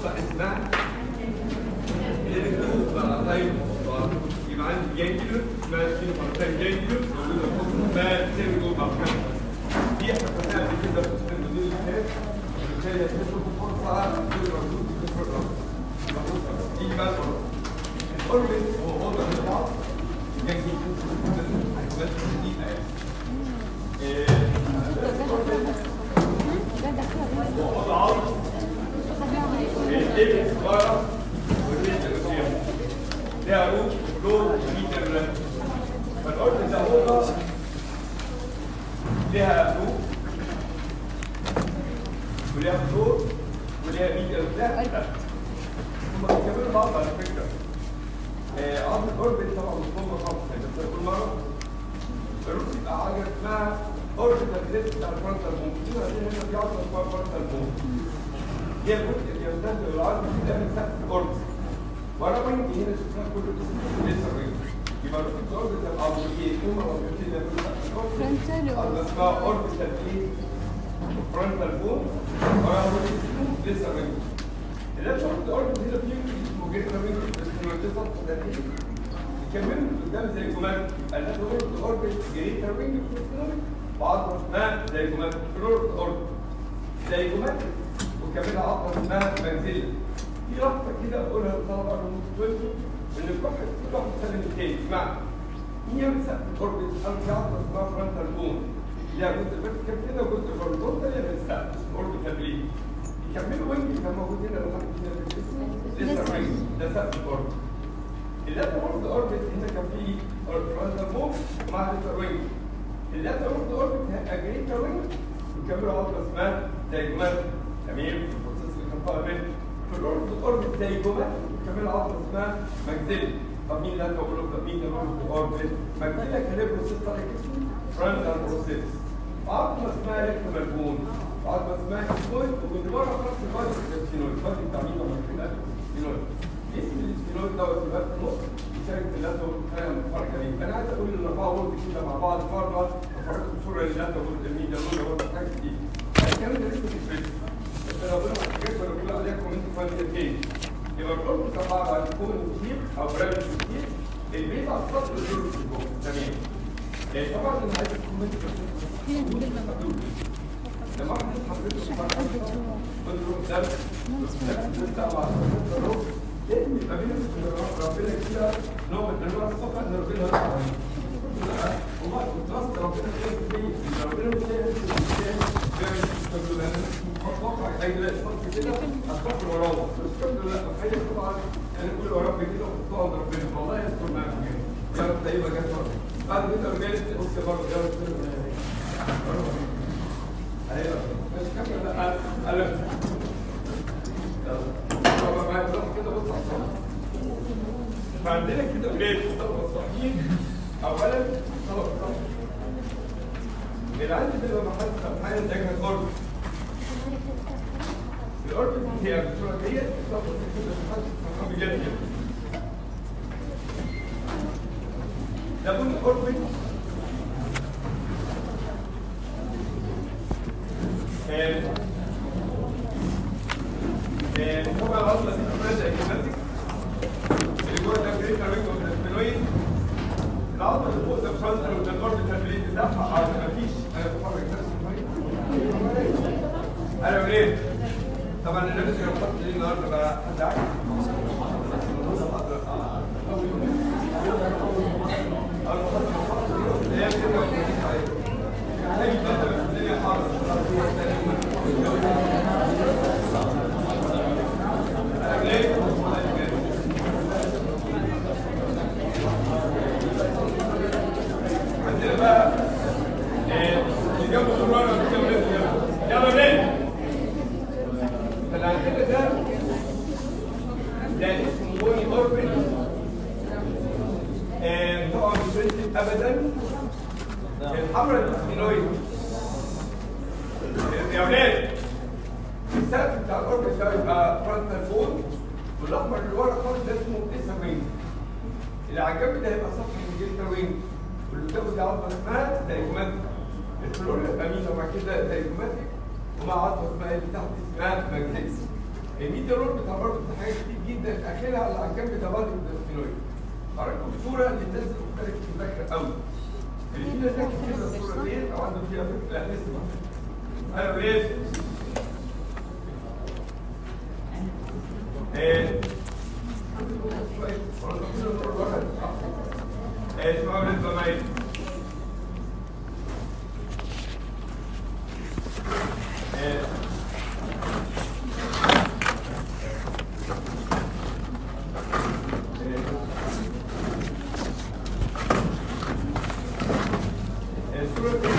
عضله اسمها الكتروب بقى طيب يبقى عندي جانجلو اسمها سينو بارتايم جانجلو موجوده فوق اسمها سيرجو بارتايم دي احنا خدناها قبل كده في الفيلم اللي فات وبالتالي هتدخل فرصه تقدر تشوف كيف الرقم دي بقى الاوربت هو وضع البعض جانجلو حيوانات جديده يعني هو وضع الدب صغيره والبيت القصيره ليها روح لون ميتر فالارض ده هو ليها روح وليها فلور وليها ميتر لا لا هم بيكملوا بعض على فكره آه، عظم الاوربت طبعا مش مهم خالص يعني بس كل مره الروح يبقى حاجه اسمها اوربيتال ليفت بتاع الفرونتال بوم كده هنا في عظمه اسمها فرونتال بوم هي الجزء اللي يمتد للعظم ده من سقف الارض وانا وين هنا شفنا كل اسمه لسه وين يبقى في الاوربيتال العضليه هم موجودين في سقف الارض Frontal عضله اسمها اوربيتال ايه فرونتال بوم وانا اسمه لسه وين اللي انا شفت الاوربيتال هنا فيه اسمه جيتنا وين بس لما تصل ده يكمل قدام زي كمان انا بقول الاوربت جريتر وينج وعضله اسمها زي كمان فلور اوربت زي كمان وكمان عضله اسمها منزليه في لحظه كده اقولها للطلبه اللي متولدوا ان الواحد كل واحد يسلم التاني بمعنى مين يعمل سقف الاوربت قال في عضله اسمها فرونتال بون ليها جزء فيرتيكال كده وجزء هوريزونتال يعمل سقف اسمه اوربيتال بليد يكملوا وينج كان موجود هنا لحد كده في الجسم لسه وينج ده سقف الاوربت اللاتر وورد اوربت هنا كان في فرونتال بوم مع اللاتر وينج اللاتر وورد اوربت اجريتر وينج وكاميرا عضله اسمها دايجومات تمام البروسيس اللي كان طالع منه في الاوربت اوربت دايجومات وكاميرا عضله اسمها ماجزيلا طب مين اللي انا بقوله طب مين اللي اوربت اوربت ماجزيلا كان ليه بروسيس طالع جسمه فرونتال بروسيس عظمه اسمها ليفت ملبون عظمه اسمها اسمويد ومن ورا خط البادي السفينويد البادي بتاع مين لما كده السفينويد اسم الاسفينويد دوت يبقى في النص يشارك في اللاتو فاهم الفرق دي انا عايز اقول ان اربعه ولد كده مع بعض مره وفرقت بصوره اللاتو ولد الميديا لون ولا حاجه دي الكلام ده لسه في الفيديو بس لو قلنا حاجات ولا بقول عليكم انتوا فاهمين ايه يبقى الرول عباره عن كون كتير او برامج كتير البيت على السطح الرول في الجو تمام يعني طبعا انا عايز الكومنت لما احنا حضرتك لازم يبقى بين ربنا كده نوع من انواع الثقه ان ربنا يرحم والله كنت راس ربنا كده في البيت ربنا مش شايف بيعمل بيعمل اتوقع اي لا صف كده اتفكر وراه بس الحمد لله تخيل طبعا انا كل ورا ربي كده وحطها عند ربنا والله يستر معاك كده يا رب تقريبا جت بعد كده رجعت بص برضه يا رب ايوه مش كمل لا الف فعندنا كده ولاد طلبه صحيين اولا طلبه صحيين اللي عندي بيبقى محل سبحان ده كان قرب القرب هي الصوره ديت طلبه كده محل سبحان بجد ده قلنا قرب طبعا العضله دي بتبدا اكيماتيك اللي جوه ده جريتر رينج والاسبينويد العضله اللي فوق ده فرونتال وده الاوربيتال بليد بتاعها مفيش انا بفرج نفسي انا منين؟ طبعا انا لسه بحط دي النهارده بقى حد عارف هي كده اي بلد بس الدنيا عندنا بقى اللي جنبه زرار واللي جنبه لازم يلا بينا فاللي عندنا ده ده اسمه بوني اوربت طبعا مش بنت ابدا الحمراء الاسمينويد يا ولاد السقف بتاع الاوربت ده يبقى فرونتال بون والاحمر اللي ورا خالص ده اسمه لسه وينج اللي على الجنب ده هيبقى سطح الجلد وينج واللي قدامه دي عضله اسمها دايجوماتيك الفلور الامينه وبعد كده دايجوماتيك ومع عضله اسمها اللي تحت اسمها ماجنيتس الميديا رول بتاع برضه في حاجات كتير جدا اخرها اللي على الجنب ده بعض الستيرويد هوريكم صوره للناس اللي مختلف في المذاكره قوي اللي فينا ذاكر كده الصوره دي او عنده فيها فكره لا لسه بقى. انا ولاد ايه ايه اسمعوا ولاد زمايلي ايه الصورة دي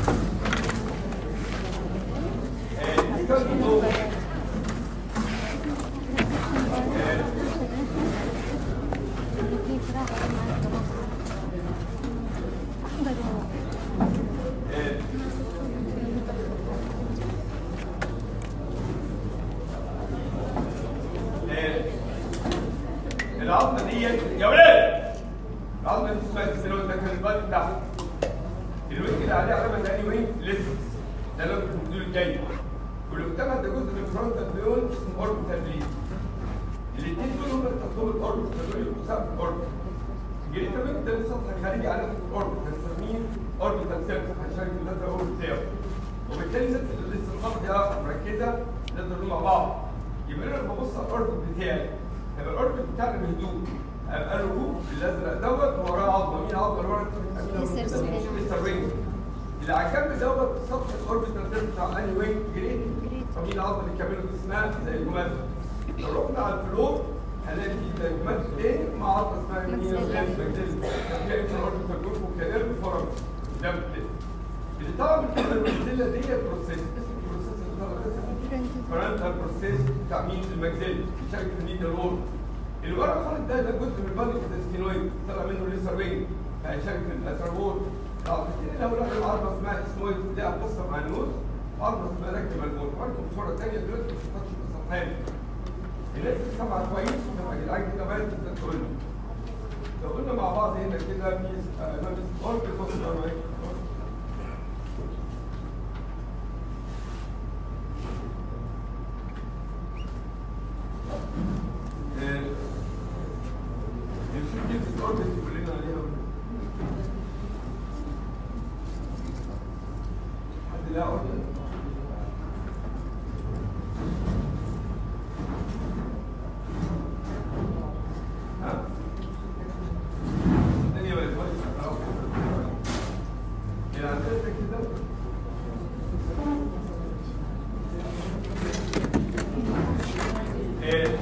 آه، دي كانت جوه. آه، آه، آه، العظمة دي يا ولاد العظمة دي اسمها السيلون ده كان البادي بتاعها الوينج اللي عليه علامة تاني وينج لسه ده اللي في المديول الجاي واللي قدامها ده جزء من الفرونتال بيون اسمه اوربيتال بليد الاثنين دول هم اللي تحتهم الاوربيتال دول يبقوا سقف الاوربيتال الجريتال وينج ده السطح الخارجي على الاوربيتال هنسميه اوربيتال سيرفس عشان كده ده هو بتاعه وبالتالي الناس اللي لسه الخط دي مركزه نقدر مع بعض يبقى انا لما ببص على الاوربت بتاعي يبقى الاوربت بتاعنا بهدوء ابقى له روف الازرق دوت ووراه عظمه مين العظمه اللي ورا مستر وينج اللي على الجنب دوت سطح الاوربيتال سيرفس بتاع انهي وينج جريت فمين العظمه اللي كامله اسمها زي الجمال لو رحنا على الفلور هنلاقي في زي جمال تاني مع عظمه اسمها مين ماكسيل هتلاقي في الاوربيتال جروب وكالير بفرج جنب كده اللي طبعا من كده الماكسيلا دي بروسيس اسم البروسيس اللي طلع ده فرنتال بروسيس بتاع مين الماكسيل بيشارك في الميديا رول اللي ورا خالص ده ده جزء من البادي الستينويد طلع منه ليسر وينج هيشارك في الاثر وول العضلتين الاولى العضله اسمها اسمويد دي قصه مع النوز عضله اسمها ركب الموت برضه صوره ثانيه دلوقتي مش هتخش في الصفحات الناس اللي سامعه كويس لما يا جدعان كده بقى تبدا تقول له لو قلنا مع بعض هنا كده في نفس اوربت بوستر Eh,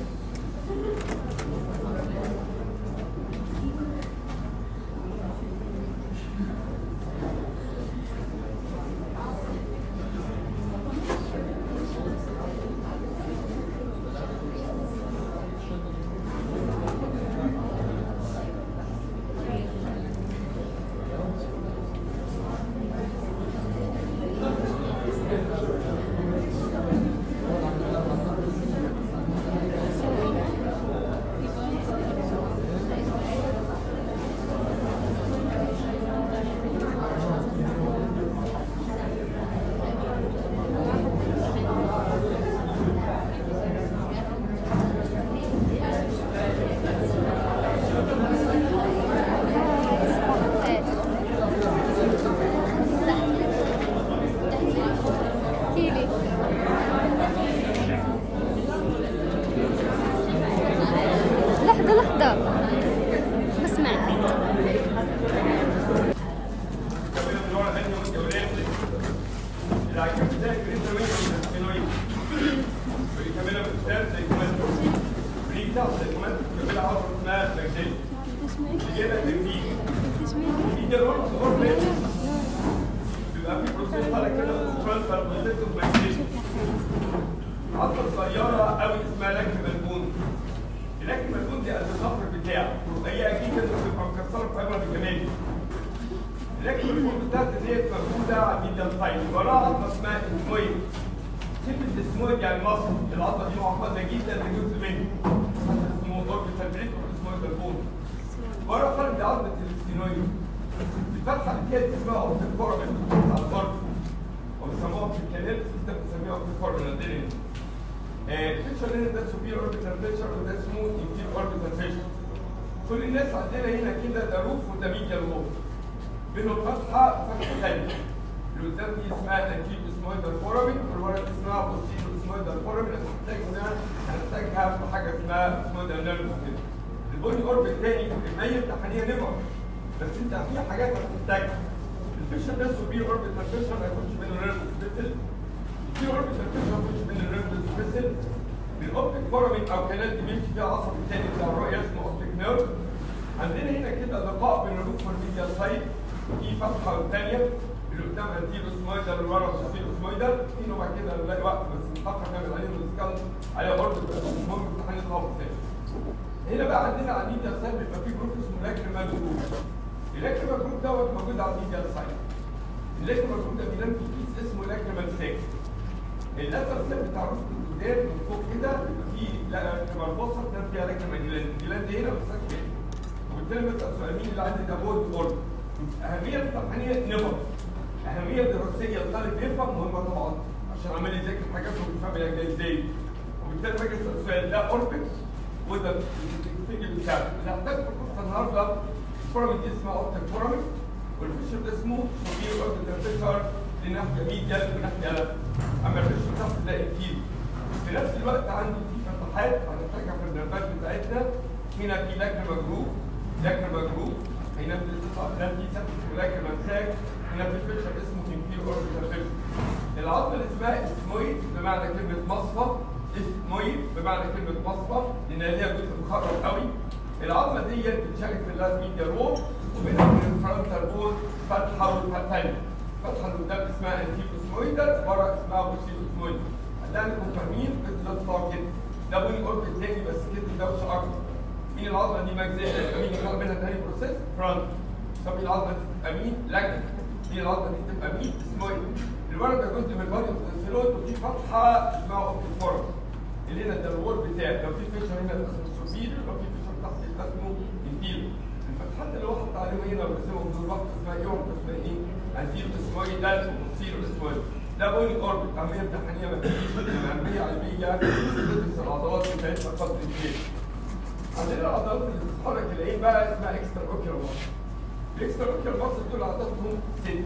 لحظة لحظة بسمع كمان من ورا ثانية والجولات اللي على الجنب ده الجريتر وينج والسفينويد بيكملها بالكتاب زي كمان بري بتاعه زي كمان بيكملها عضلة اسمها ماكسيل اللي جايبها تنفيذ في ده رول صغير بيت بيبقى في بروسيس طالع كده فرونتال بروسيس ماكسيل عضلة صغيرة قوي اسمها لك ملبون لكن ملبون دي قد الظفر بتاعه هي اكيد كده بتبقى مكسره في عبره بالجمال لكن الفول بتاعت ديت موجوده على الميديان سايد وراها عظمه اسمها اسمويد كلمه اسمويد يعني مصر العظمه دي معقده جدا لجزء منه اسمه اوربيتال بريك اسمويد البون ورا فرد عظمه الستينويد الفتحه اللي فيها دي اسمها اوربيتال فورمن على الارض وبيسموها في الكلام سيستم بنسميها اوربيتال فورمن الفيشر هنا ده سوبير اوربيتال فيشر وده اسمه انفير اوربيتال فيشر كل الناس عندنا هنا كده ده روف وده ميديال وول بينهم فتحه فتحه ثانيه اللي قدام دي اسمها انتيب اسمويدال فورامين والورا دي اسمها بوستيرو اسمويدال فورامين هنحتاج هنا هنحتاجها في حاجه اسمها اسمويدال نيرفس كده البودي اوربت تاني الميت تحنيه نمر بس انت في حاجات هتحتاجها الفيشر ده سوبير اوربيتال فيشر ما يكونش منه نيرفس فيسل في اوربيتال فيشر ما يكونش منه نيرفس فيسل الاوبتيك فورامين او كانال دي بيمشي فيها العصب الثاني بتاع الرؤيه اسمه اوبتيك نيرف عندنا هنا كده لقاء بين الروف والميديال سايد في فتحه والثانيه اللي قدام انتيرو سمويدر اللي ورا شافيرو سمويدر في نوع كده نلاقي وقت بس نتاخر نعمل عليه ديسكاونت عليها برضه بس المهم امتحان الخاص تاني هنا بقى عندنا على الميديال سايد بيبقى في جروب اسمه لاكريمال جروب اللاكريمال جروب دوت موجود على الميديال سايد اللاكريمال جروب ده بينام في كيس اسمه لاكريمال ساك اللاتر سيل بتاع الروف قدام من فوق كده بيبقى فيه لاكريمال بوصل تنام فيها لاكريمال جلاند الجلاند هنا بس كده وبالتالي بسال سؤال مين اللي عندي ده بول بول اهميه الامتحانيه نبر اهميه دراسيه الطالب يفهم مهمه طبعا عشان عمال يذاكر حاجات ومش فاهم هي جايه ازاي وبالتالي باجي اسال السؤال ده اوربت وده الفيجر بتاعه اللي هحتاج في القصه النهارده الفورامين دي اسمها اوبتيك فورامين والفيشر ده اسمه سوبير اوربيتال فيشر لناحيه ميديال وناحيه لف اما الفيشر تحت ده كيلو في نفس الوقت عندي في فتحات هنحتاجها في النرفات بتاعتنا هنا في لاكريما جروب لاكريما جروب هنا في هنا في سبت لاكريما ساك هنا في فيشر اسمه انفير اوربيتال فيشر العظمه اللي اسمها اسمويد بمعنى كلمه مصفى اسمويد بمعنى كلمه مصفى لان ليها جزء مخرج قوي العظمه دي بتشارك في اللاس ميديا رول وبينها وبين الفرونتال بول فتحه والفتحه فتحه اللي قدام اسمها انتيب اسمويدال ورا اسمها بوستير اسمويدال هتلاقيكم فاهمين بالظبط كده ده بوني اوربت تاني بس كده دوشه اكتر مين العظمه دي مجزيه يبقى مين يخرج منها تاني بروسيس فرونت طب مين العظمه دي تبقى مين لاجن مين العظمه دي تبقى مين اسمويد الورد ده جزء من البادي اوف وفي فتحه اسمها اوبتيك فورم اللي هنا ده الوول بتاعي لو في فيشر هنا ده اسمه سوبيريور لو في فيشر تحت ده اسمه انفيريور الفتحات اللي واحد عليهم هنا ورسمهم دول واحد اسمها ايه واحد اسمها ايه انتيريور اسمويد ده وبوستيريور اسمويد ده بوينت اوربت عمليه امتحانيه ما فيش عمليه علميه بتدرس العضلات بتاعتها قدر كبير عندنا العضلات اللي بتتحرك العين بقى اسمها اكسترا اوكيولار ماسل الاكسترا اوكيولار ماسل دول عددهم ست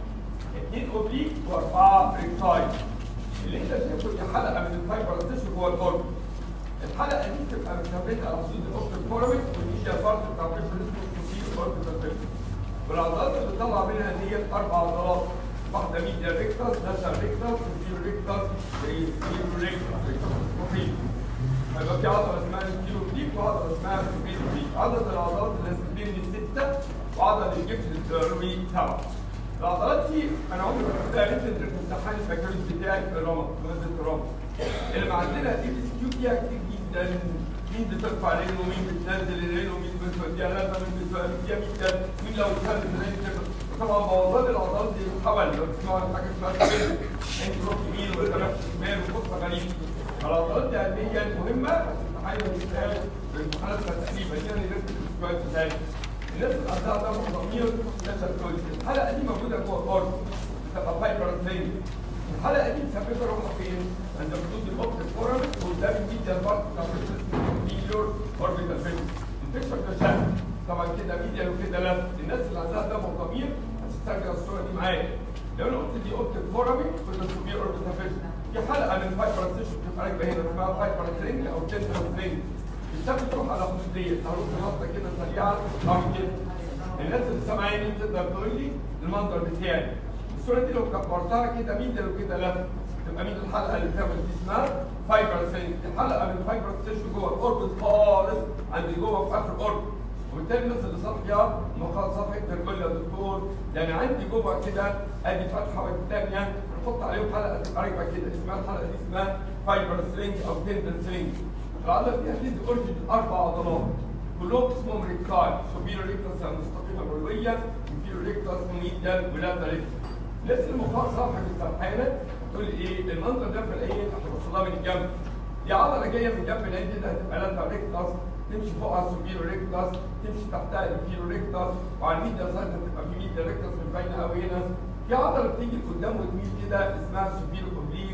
اثنين اوبليك واربعه ريكتايل اللي انت شايفه دي حلقه من الفايبر تيشو جوه الفورم الحلقه دي بتبقى مثبته على حدود الاوبتيك فورمت والميديا بارت بتاع الفيشر اسمه كوتير اوربيتال والعضلات اللي طالعه منها دي اربع عضلات واحده ميديا ريكتاس ناشا ريكتاس وفيرو ريكتاس وفيرو ريكتاس مفيد هيبقى في عضله اسمها الكيلو بليك وعضله اسمها البيت بليك عضله العضلات اللي هتبني سته وعضله الجبس الدروي سبعه العضلات دي انا عمري ما شفتها ريتد في امتحان البكالوريوس بتاعي في الرمى في ماده الرمى اللي عندنا دي اس كيو فيها كتير جدا مين بترفع رجله ومين بتنزل رجله ومين بتوديها لازم مين بتوديها مين مين لو اتكلم رجله كده طبعا بوظان العضلات دي بتحول لو تسمعوا عن حاجه اسمها كده انت روح يمين ولا تروح شمال وقصه غريبه العضلات دي علميا مهمه بس الامتحان بتتقال الامتحانات تقريبا يعني نركز شويه ثاني الناس اللي عندها ضغط ضمير نشر كويس الحلقه دي موجوده جوه الارض بتبقى فايبر ثاني الحلقه دي مسببه روحها فين؟ عند حدود الاوبتيك فورم قدام الميديا بارت بتاع الميليور اوربيتال فيشن الفيشن ده شكل طبعا كده ميديا وكده لا الناس اللي عندها دم ضمير هتسترجع الصوره دي معايا لو انا قلت دي اوبتيك فورامي كنت تسميه اوربيتال فيشن في حلقه من فايبر سيشن بتبقى راكبه هنا اسمها فايبر سترينج او تنتر سترينج الشاب تروح على حدود ديت هروح نقطه كده سريعه اعمل كده الناس اللي سامعاني تقدر تقول لي المنظر بتاعي الصوره دي لو كبرتها كده ميديا وكده لا تبقى مين الحلقه اللي بتعمل دي اسمها فايبر سترينج الحلقه من فايبر سيشن جوه الاوربت خالص عند جوه في اخر الاوربت وبالتالي الناس اللي صاحيه مقال صفحه تقول لي يا دكتور يعني عندي جوه كده ادي فتحه والثانيه نحط عليهم حلقه تبقى راكبه كده اسمها الحلقه دي اسمها فايبر سترينج او تندر سترينج العضله دي هتدي اورجن اربع عضلات كلهم اسمهم ريكتايل سوبيرو ريكتاس المستقيمه العلويه انفيرو ريكتاس ميديال ولاترال نفس المخاط صاحب السرحانه تقول لي ايه المنظر ده في العين هتبص لها من الجنب دي عضله جايه من جنب العين دي هتبقى لاترال ريكتاس تمشي فوقها سوبيرو ريكتاس تمشي تحتها الانفيرو ريكتاس وعلى الميديا سايد هتبقى في ميديا ريكتاس من باينه قوي هنا في عضله بتيجي لقدام وتميل كده اسمها سوبيرو اوبليك في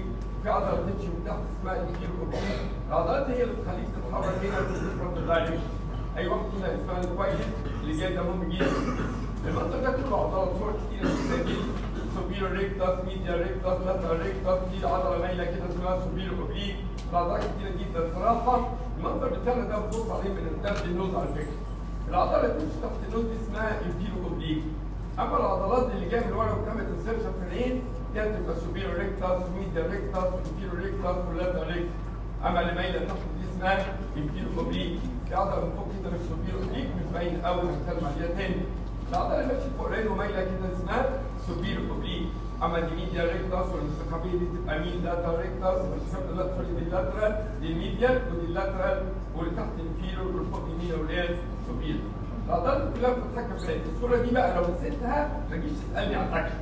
في عضله تمشي من تحت اسمها الانفيرو اوبليك العضلات هي اللي بتخليك تتحرك هنا في الديفرنت دايركشن اي واحد فينا اسمها الكويس اللي جاي ده مهم جدا المنطقه ده كله عضلات صور كتيره جدا دي سوبيرو ريكتاس ميديا ريكتاس لاترال ريكتاس دي عضله مايله كده اسمها سوبيرو اوبليك العضلات كتيره جدا صراحه المنظر بتاعنا ده بتبص عليه من قدام النوز على فكره العضله اللي بتمشي تحت النوز دي اسمها انفيرو اوبليك اما العضلات اللي جايه من ورا وبتعمل انسرشن في العين دي هتبقى سوبيرو ريكتاس ميديا ريكتاس انفيرو ريكتاس ولاترال ريكتاس اما اللي مايله تحت دي اسمها انفيرو اوبليك في عضله من فوق كده مش سوبيرو اوبليك مش باين قوي هنتكلم عليها تاني العضله اللي ماشيه فوق العين ومايله كده اسمها سوبيرو اوبليك اما دي ميديا ريكتاس والمستقبليه دي تبقى مين لاترال ريكتاس والمستقبل لا سوري دي لاترال دي الميديا ودي اللاترال واللي تحت انفيرو والفوق يمين ولاد سوبيرو العضلات كلها بتتحكم في العين الصوره دي بقى لو نسيتها ما تجيش تسالني عن الاكشن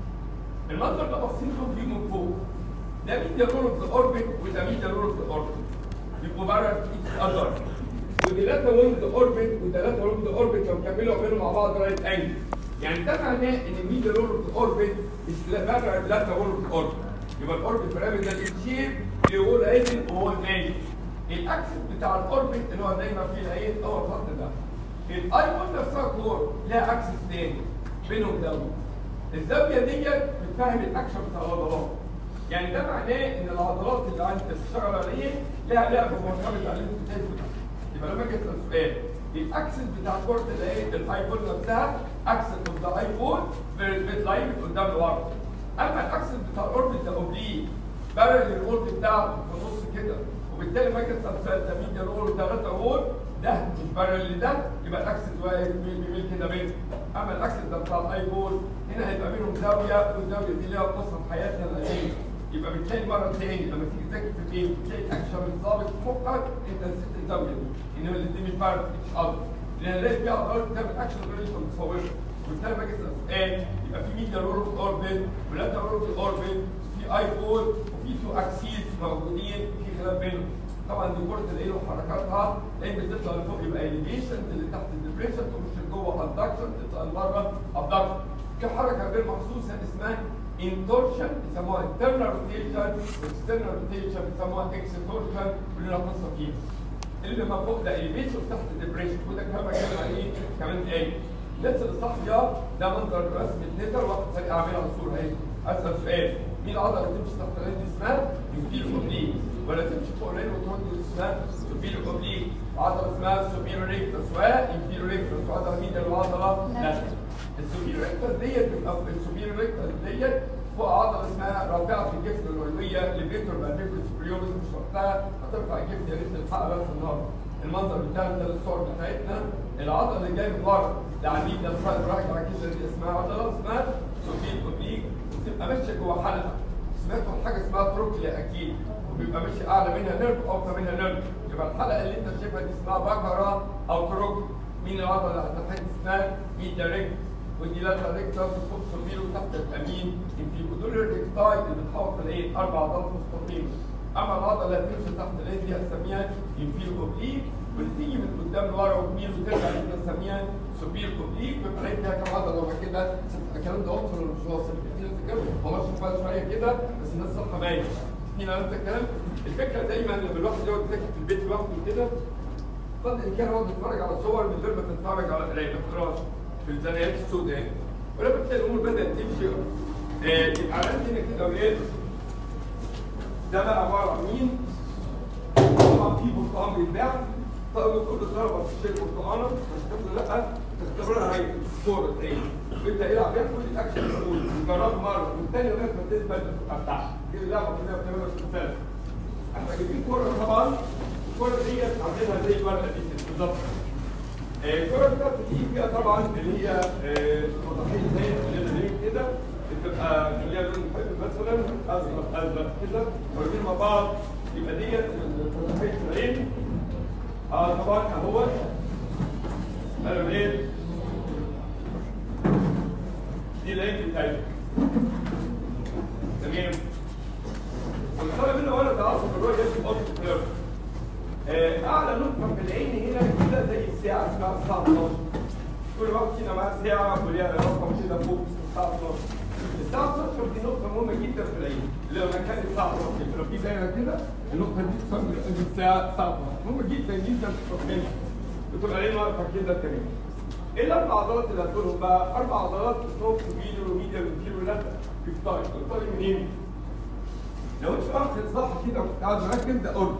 المنظر ده باصين له فيه من فوق ده ميديا رول اوف ذا اوربت وده ميديا رول اوف ذا اوربت يبقوا بره ايتش اذر ودي لاتا ويند ذا اوربت وده لاتا ويند ذا اوربت لو كملوا عملوا مع بعض رايت انجل يعني ده معناه ان الميديا رول اوف ذا اوربت مش بره لاتا رول اوف ذا اوربت يبقى الاوربت بيراميد ده الشيب اللي هو العين وهو النايم الاكسس بتاع الاوربت اللي هو دايما فيه العين هو الخط ده الايفون نفسها كور لها اكسس تاني بينهم زاويه الزاويه ديت بتفهم الاكشن بتاع العضلات يعني ده معناه ان العضلات اللي انت بتشتغل عليه لها لعبه مرتبطه على اللي انت شايفه ده يبقى لما اجي اسال سؤال الاكسس بتاع كره الايه الايفون نفسها اكسس اوف ذا ايفون بتلاين قدام لورا اما الاكسس بتاع الاوربت ده اوبليك بارل الاوربت بتاعته في النص كده وبالتالي ما اجي اسال سؤال ده مين ده رول ثلاثه رول ده مش بارل لده يبقى الاكسس واقف بيميل كده بينهم اما الاكسس ده بتاع الايفون هنا هيبقى بينهم زاويه والزاويه دي ليها قصه في حياتنا القديمه يبقى بالتالي مره تاني لما تيجي تذاكر في الجيم تلاقي الاكشن ظابط في مخك انت نسيت الزاويه دي انما الاثنين مش بارل اتش اذر لان الاقي فيها عضلات بتعمل اكشن غير اللي انت متصوره وبالتالي لما اجي اسال سؤال يبقى في ميديا رول اوف اوربت ولاتا رول اوف اوربت في ايفون وفي تو اكسيس موجودين في خلاف بينهم طبعا دي كره العين وحركاتها لان بتطلع لفوق يبقى اليفيشن اللي تحت الديبريشن تخش لجوه ادكشن تطلع لبره ابدكشن في حركه غير محسوسه اسمها انتورشن بيسموها internal روتيشن واكسترنال روتيشن بيسموها اكستورشن كلنا قصه فيها اللي ما فوق ده اليفيشن تحت الديبريشن وده كمان بتكلم عليه كمان ايه لسه الصحيه ده منظر رسم النتر وقت سريع اعملها على الصوره اهي اسال سؤال مين العضله اللي تمشي تحت العين دي اسمها يوفيل اوبليك ولا تمشي فوق العين وترد اسمها سوبيرو اوبليك عضله اسمها سوبيرو ريكتس وانفيرو ريكتس وعضله مين العضله لا السوبيرو ريكتس ديت بتبقى السوبيرو ريكتس ديت فوق عضله اسمها رافعه الجفن العلويه ليفيتور بالفيبر سوبريورز مش وقتها هترفع الجفن يا ريت الحلقه بس النهارده المنظر بتاعنا ده الصور بتاعتنا العضله اللي جايه من ورا العميد ده الفرق راجع كده دي اسمها عضله اسمها سوبيرو اوبليك وبتبقى ماشيه جوه حلقه سمعتوا عن حاجه اسمها تروكليا اكيد وبيبقى ماشي اعلى منها نيرف اوطى منها نيرف يبقى الحلقه اللي انت شايفها دي اسمها بكره او تروك مين العضله اللي هتحت اسمها ميديا ريكت ودي لاتا ريكتاس فوق سوبيرو تحت الامين في دول الريكتاي اللي بتحوط العين اربع عضلات مستقيمه اما العضله اللي هتمشي تحت العين دي هنسميها انفيرو اوبليك واللي تيجي من قدام لورا وتميل وترجع دي بنسميها سوبير اوبليك بيبقى العين فيها كام عضله وبعد كده الكلام ده واصل ولا مش واصل؟ في ناس بتتكلم هو ماشي شويه شويه كده بس الناس صح باين في ناس الكلام الفكره دايما لما الواحد يقعد يذاكر في البيت لوحده كده قد الامكان يقعد يتفرج على صور من غير ما تتفرج على قرايه ما تقراش في الزنايات السوداء ولما تلاقي الامور بدات تمشي آه، يبقى عملت هنا كده ولاد ده بقى عباره عن مين؟ طبعا في برتقال بيتباع طيب كل ضربه تشتري برتقانه مش تاخد لا تختبرها هي صوره عين وانت العب بيها كل الاكشن الاول جرب مره والثانيه لغايه ما تثبت بتاعها دي اللعبه كلها بتعملها في المثال احنا جايبين كوره طبعا الكوره ديت عاملينها زي الورقه دي كده بالظبط آه، الكوره بتاعت دي فيها طبعا اللي هي مطاحين زي اللي هي كده بتبقى خليها لون محب مثلا ازرق ازرق كده واقفين مع بعض يبقى ديت مطاحين العين اه طبعا اهوت قالوا ايه دي العين بتاعتي تمام والطلب هنا ولد عصب الرؤية يجب اوت كيرف اعلى نقطه في العين هنا كده زي الساعه اسمها الساعه 12 كل واحد فينا معاه ساعه وليها رقم كده فوق الساعه 12 الساعه 12 دي نقطه مهمه جدا في العين اللي هو مكان الساعه لو في دايره كده النقطه دي تسمى الساعه ساعه هم جدا جدا مهمه بتبقى علينا واقفه كده تمام ايه الاربع عضلات اللي هتقولهم بقى؟ اربع عضلات اسمهم سوبيريور وميديال وانتيريور لاتر بيكتايل بيكتايل منين؟ لو انت واخد صح كده وقاعد مركز ده اورد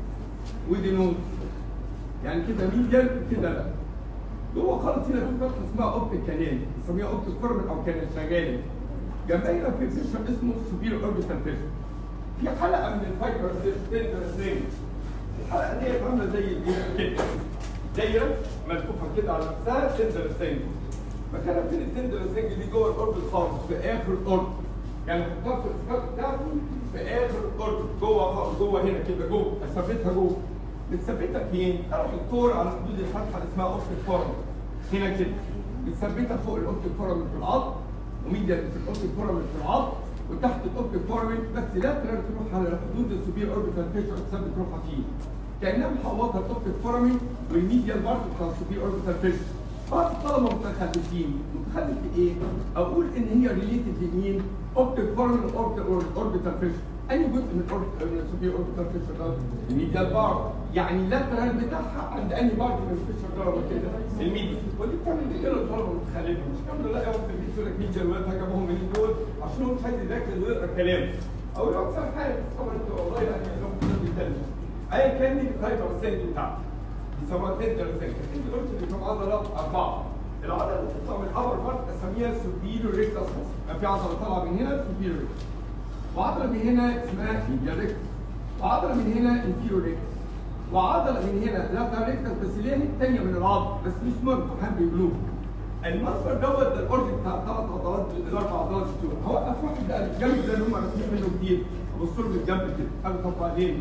ودي نوت يعني كده ميديال وكده لا جوه خالص هنا في فتحه اسمها اوبتيك كانال بنسميها اوبتيك فورمن او كانال شغاله جنبها في سيشن اسمه سوبيريور اوربيتال فيشن في حلقه من الفايبر تندر سترينج الحلقه دي عامله زي كده دايره ملفوفه كده على نفسها تندر سترينج مكانها فين التندر سترينج دي جوه الاوربت خالص في اخر الاوربت يعني حطها في السكات بتاعته في اخر الاوربت جوه خالص جوه هنا كده جوه اثبتها جوه بتثبتها فين؟ تعرف الكور على حدود الفتحه اللي اسمها اوبتيك فورم هنا كده بتثبتها فوق الاوبتيك فورم في العظم وميديا في الاوبتيك فورم في العظم وتحت الاوبتيك فورم بس لا تقدر تروح على حدود السوبير اوربيتال فيشر تثبت روحها فيه كانها محوطه الاوبتيك فورم والميديا بارت بتاع السوبير اوربيتال فيشر بعض الطلبه متخلفين متخلف في ايه؟ اقول ان هي ريليتد لمين؟ اوبتيك فورم اوربيتال فيشر اي جزء من الاوربيتال من السوبير اوربيتال فيشر ده الميديا بارت يعني اللاترال بتاعها عند انهي بارت من الفيشر ده ولا كده الميديا ودي بتعمل كده الطلبه متخلفه مش كامله لا يوم في البيت يقول لك ميديا الواد جابوهم من دول عشان هو مش عايز يذاكر ويقرا كلام او يقعد سامع حاجه طبعا انت والله يعني لو كنت بتتكلم ايا كان دي الفايبر سيل بتاعتك بيسموها تندر سيل انت قلت ان في عضلات اربعه العضله اللي بتطلع من الابر بارت اسميها سوبيريور ريكتس في عضله طالعه من هنا سوبيريور ريكتس وعضله من هنا اسمها ميديا ريكتس وعضله من هنا انفيريور ريكتس وعضله من هنا لاترال ريكتس بس اللي هي الثانيه من العظم بس مش مهم احنا بيقولوه المصدر دوت ده الاورد بتاع الثلاث عضلات الاربع عضلات بتوع هوقف واحد ده الجنب ده اللي هم راسمين منه كتير ابص له من الجنب كده قالوا طب بعدين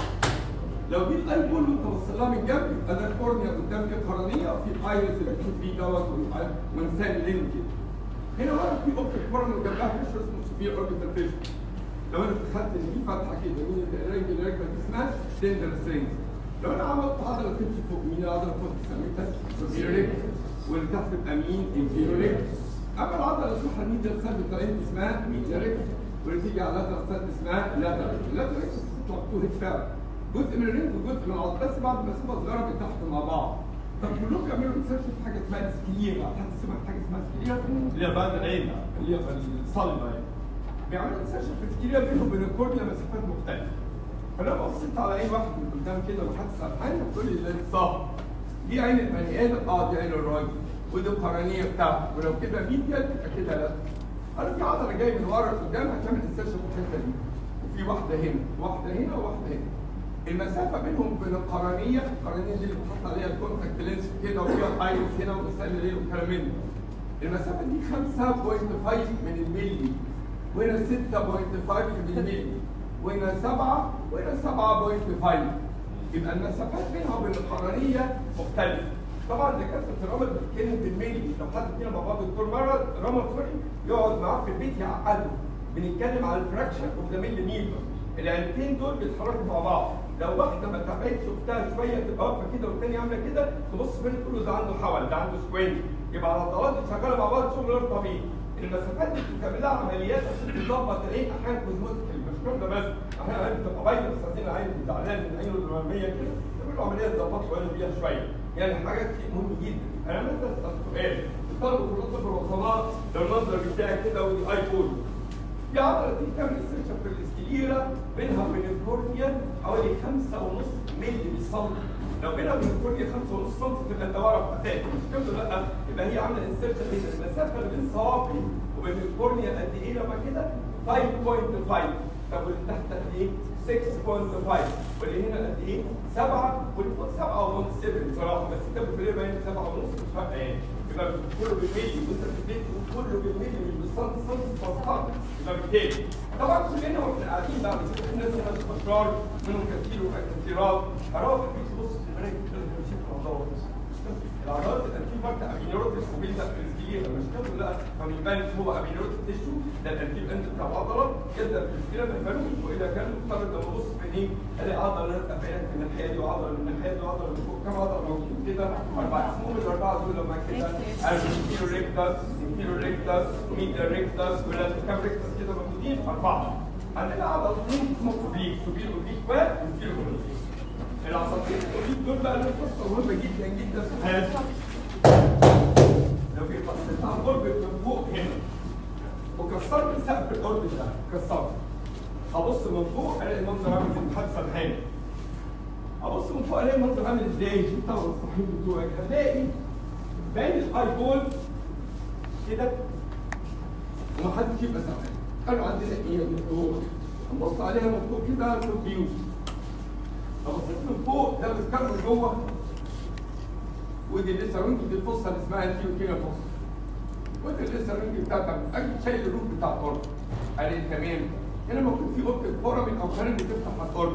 لو دي الاي بول وانت بص لها من جنب يبقى ده الكورنيا قدام كده قرنيه وفي الايرس اللي بتشوف بيه دوت ونسال لين كده هنا ورا في اوبتيك فورم وجنبها فيشر اسمه سوبير اوربيتال فيشر لو انا دخلت ان في فتحه كده مين الرنج اللي راكبه دي اسمها تندر سترينج لو انا عملت عضله تمشي فوق مين العضله فوق سميتها سوبير ريكتس واللي تحت تبقى مين انفيريور ريكتس اما العضله اللي اسمها الميديا سايد بتاعتي اسمها ميديا ريكتس واللي تيجي على اللاترال سايد اسمها لاترال اللاترال ريكتس بتطلع تو هيد فعلا جزء من الرينج وجزء من العضله بس بعد مسافه صغيره بيتحطوا مع بعض طب كلهم بيعملوا ريسيرش في حاجه اسمها السكليرا حد سمع حاجه اسمها سكليرا اللي هي بعد العين اللي هي الصلبه يعني بيعملوا ريسيرش في السكليرا بينهم وبين الكورنيا مسافات مختلفه فلو بصيت على عين واحد من قدام كده وحد سرحان تقول لي ده صح دي عين البني ادم اه دي عين الراجل ودي القرنيه بتاعته ولو كده ميديال تبقى كده لا انا في عضله جايه من ورا لقدام هتعمل ريسيرش في الحته دي وفي واحده هنا واحده هنا وواحده هنا المسافه بينهم وبين القرنيه القرنيه دي اللي بتحط عليها الكونتاكت لينس كده وفيها الايرس هنا وبتسلم ليه والكلام من ده المسافه دي 5.5 من الملي وهنا 6.5 من الملي وهنا 7 وهنا 7.5 يبقى المسافات بينها وبين القرنيه مختلفه طبعا دكاتره الرمل بتتكلم بالملي لو حد فينا مع بعض دكتور مرض رمل سوري يقعد معاه في البيت يعقده بنتكلم على الفراكشن اوف ذا ملي ميتر العينتين دول بيتحركوا مع بعض لو واحده ما تابعتش اختها شويه تبقى واقفه كده والثانيه عامله كده تبص فين تقول له ده عنده حول ده عنده سكوين يبقى العضلات شغاله مع بعض شغل غير طبيعي المسافات دي بتعمل لها عمليات عشان تظبط العين احيانا كوزموتيك مش كل ده بس احيانا العين بتبقى بايظه بس عايزين العين زعلان من عينه الاماميه كده يعملوا عمليه تظبطوا عينه بيها شويه يعني حاجات شيء مهم جدا انا مثلا اسال سؤال الطلبه في الطب الوصلات لو المنظر بتاعي كده ودي ايفون في عضله دي تعمل استنشاق في الاسكليرا بينها وبين الكورنيا حوالي 5.5 مللي بالسنتي لو بينها وبين الكورنيا 5.5 سم تبقى انت ورا فتاه مش كده لا يبقى هي عامله انسيرشن بين المسافه اللي بين صوابعي وبين الكورنيا قد ايه لما كده 5.5 طب واللي تحت قد ايه 6.5 واللي هنا قد ايه 7 واللي فوق 7 ونص 7 بصراحه بس انت بتقول باين 7 ونص مش فارقه يعني يبقى كله بالملي وانت في البيت كله بالملي مش بالسنتي سنتي فصحى يبقى بالتالي طبعا كلنا واحنا قاعدين بعد كده في ناس ناس اشرار منهم كثير وكثيرات اروح البيت تبص في المرايه كده بشوف العضلات العضلات الانتيل بارت ابينيروتس وبيلزق في السكيلة مش كده لا فبيبان هو ابينيروتس تيشو ده الانتيل اند بتاع العضله يلزق في السكيلة ما يبانوش واذا كان مفترض لما ابص في عينيه الاقي عضله لازقه في عينك من الناحيه دي وعضله من الناحيه دي وعضله من فوق كم عضله موجودين كده اربع اسمهم الاربعه دول لما كده الانتيرو ريكتاس انتيرو ريكتاس ميديا ريكتاس ولا كام ريكتاس كده موجودين اربعه عندنا عضلتين اسمهم اوبليك سوبير اوبليك وانفيرو اوبليك العصبين الاوبليك دول بقى لهم قصه مهمه جدا جدا في حياتنا لو في بصيت على الاوربت من فوق هنا وكسرت سقف الاوربت ده كسرت هبص من فوق الاقي المنظر عامل زي امتحان سرحان ابص من فوق الاقي المنظر عامل ازاي انت والصحيح بتوعك هتلاقي باين الاي بول كده ومحدش يبقى سامعين قالوا عندنا ايه يا دكتور؟ نبص عليها من فوق كده كونفيوز لو بصيت من فوق ده بيتكرر جوه ودي لسه رنج دي الفصه اللي اسمها الكيلو كيلو فصه ودي لسه رنج بتاعتك اجي شايل الروح بتاع الارض قال لي تمام هنا المفروض في اوضه فورامين او كانال بتفتح على الارض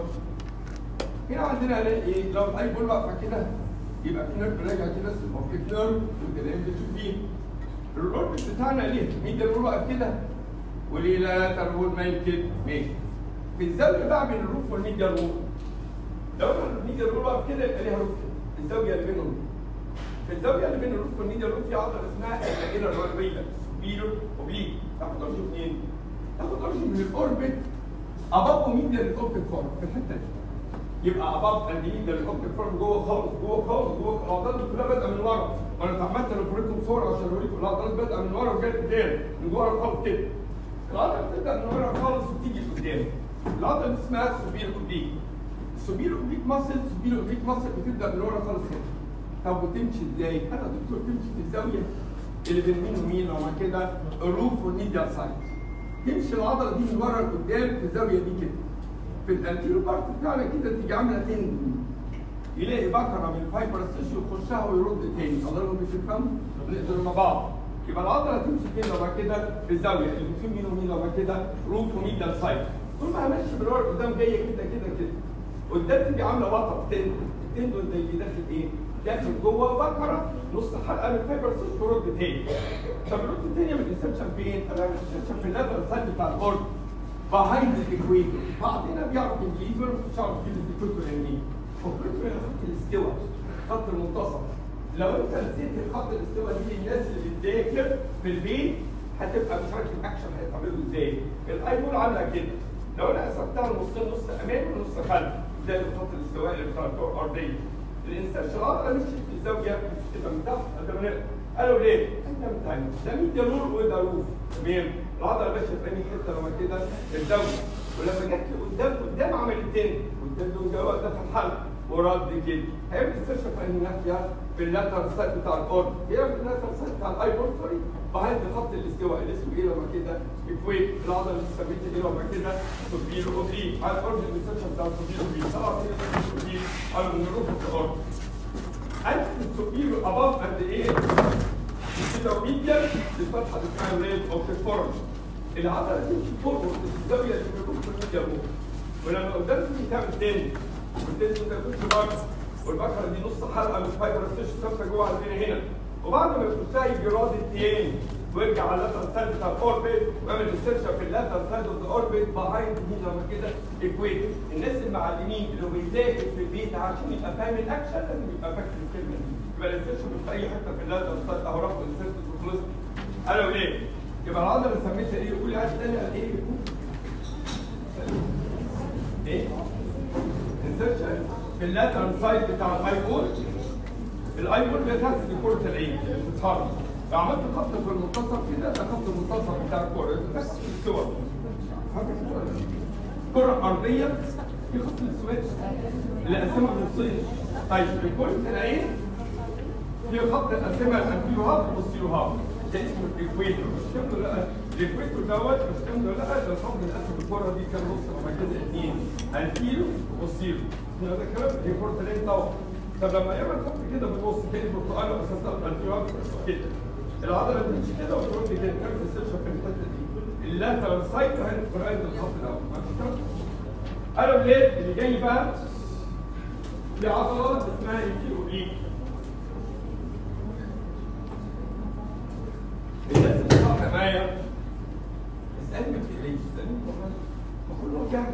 هنا عندنا الاقي ايه لو الاي بول واقفه كده يبقى في نيرف راجع كده اسمه اوبتيك نيرف والكلام بتشوفيه الاوربت بتاعنا ليه؟ مين ده واقف كده وليه لا تربول مايل كده ماشي في الزاويه بقى بين الروف والميديا رول لو انا الميديا رول واقف كده يبقى ليها روف كده الزاويه اللي بينهم في الزاويه اللي بين الروف والميديا رول في عضله اسمها الدائره الرئويه بيلو اوبليك تاخد اورج منين؟ تاخد اورج من الاوربت ابابو ميديا الاوبتيك فورم في الحته دي يبقى اباب اند ميديا الاوبتيك فورم جوه خالص جوه خالص جوه العضلات كلها بادئه من ورا وانا اتعمدت لكم صور عشان اوريكم العضلات بادئه من ورا وجايه قدام من ورا خالص كده العضله بتبدا من ورا خالص وتيجي لقدام العضله دي اسمها سوبير اوبليك السوبير اوبليك ماسل سوبير اوبليك ماسل بتبدا من ورا خالص كده طب وتمشي ازاي؟ انا دكتور تمشي في الزاويه اللي بين مين ومين لو كده الروف والميديا سايد تمشي العضله دي من ورا لقدام في الزاويه دي كده في الانتيرو بارت بتاعنا كده تيجي عامله تندن يلاقي بكره من الفايبر ستيشن يخشها ويرد تاني الله يرد في الفم نقدر مع بعض يبقى العضله تمشي فين لو كده في الزاويه اللي في مين ومين لو كده روف وميديال سايد طول ما ماشي بالورق قدام جايه كده كده كده قدام تيجي عامله وتر تندن التندن ده اللي داخل ايه؟ داخل جوه بكره نص حلقه من الفايبر ستيشن ترد تاني طب الرد التانيه من الانسبشن فين؟ انا من الانسبشن في اللاتر سايد بتاع الارض behind the equator بعضنا بيعرف انجليزي وانا مش عارف كلمه الايكويتور يعني ايه الايكويتور يعني خط الاستواء خط المنتصف لو انت نسيت الخط الاستواء دي الناس اللي بتذاكر في البيت هتبقى مش عارف الاكشن هيتعملوا ازاي الاي بول عامله كده لو انا قسمتها لنصين نص امام ونص خلف زي خط الاستواء اللي بتاع الكره الارضيه الانسان العضله مشيت في الزاويه تبقى من تحت قد ما نقدر قالوا ليه؟ انت متعلم ده ميديا رول وده روف تمام العضله ماشيه في انهي حته لما كده الزاويه ولما جت لقدام قدام عملت تاني قدام دول جوه ده في الحلق ورد كده هيعمل استشفى في انهي ناحيه في اللاتر سايد بتاع الارض هي في اللاتر سايد بتاع الاي بول سوري بهايند خط الاستواء اللي اسمه ايه لما كده اكويت العضله اللي سميتها ايه لما كده سوبيرو اوبليك على الارض الاستشفى بتاع السوبيرو اوبليك طبعا كده سوبيرو قالوا من الروح في الارض انت السوبيرو اباف قد ايه؟ كده ميديا الفتحه بتاعها ريد او في الفورم العضله تمشي فوق في الزاويه اللي بيكون في الميديا فوق ولما قدام تيجي تعمل تاني والتاني انت تخش بكره والبكره دي نص حلقه من فايبر ستيشن ثابته جوه عندنا هنا وبعد ما يخشها يجي راد تاني ويرجع على اللاتر سايد بتاع الاوربت ويعمل استرشا في اللاتر سايد اوف ذا اوربت بهايند مين لما كده ايكويت الناس المعلمين اللي بيذاكر في البيت عشان يبقى فاهم الاكشن لازم يبقى فاكر الكلمه دي يبقى الاسترشا مش في اي حته في اللاتر سايد اهو رفض الاسترشا وخلص قالوا ايه؟ يبقى العضله اللي سميتها ايه؟ قولي عايز تاني قال ايه؟ ايه؟ انسرشن في اللاتر سايد بتاع الاي بول الاي بول ده تحت كرة العين اللي بتتحرك لو عملت خط في المنتصف كده ده خط المنتصف بتاع الكرة بس في الصور كرة أرضية في خط السويتش اللي قسمها نصين طيب في كرة العين في خط قسمها الانتيرو هاف والبوستيرو هاف ده اسمه الايكويتور مش كده لا الايكويتور دوت مش كده لا ده الخط اللي قسم الكرة دي كان نص لما كده اثنين انتيرو وبوستيرو هنا ده كلام هي كرة العين طبعا طب لما يعمل خط كده بالنص تاني برتقال اساسا الانتيرو هاف كده العضله بتمشي كده وترد كده تعمل استشفاء في الحته دي اللاترال سايت هي قريب الخط الاول ماشي كده قالوا ليه اللي جاي بقى دي عضله اسمها الكيوبليك الناس اللي صح معايا اسالني ما تقلقش اسالني ما كله جهل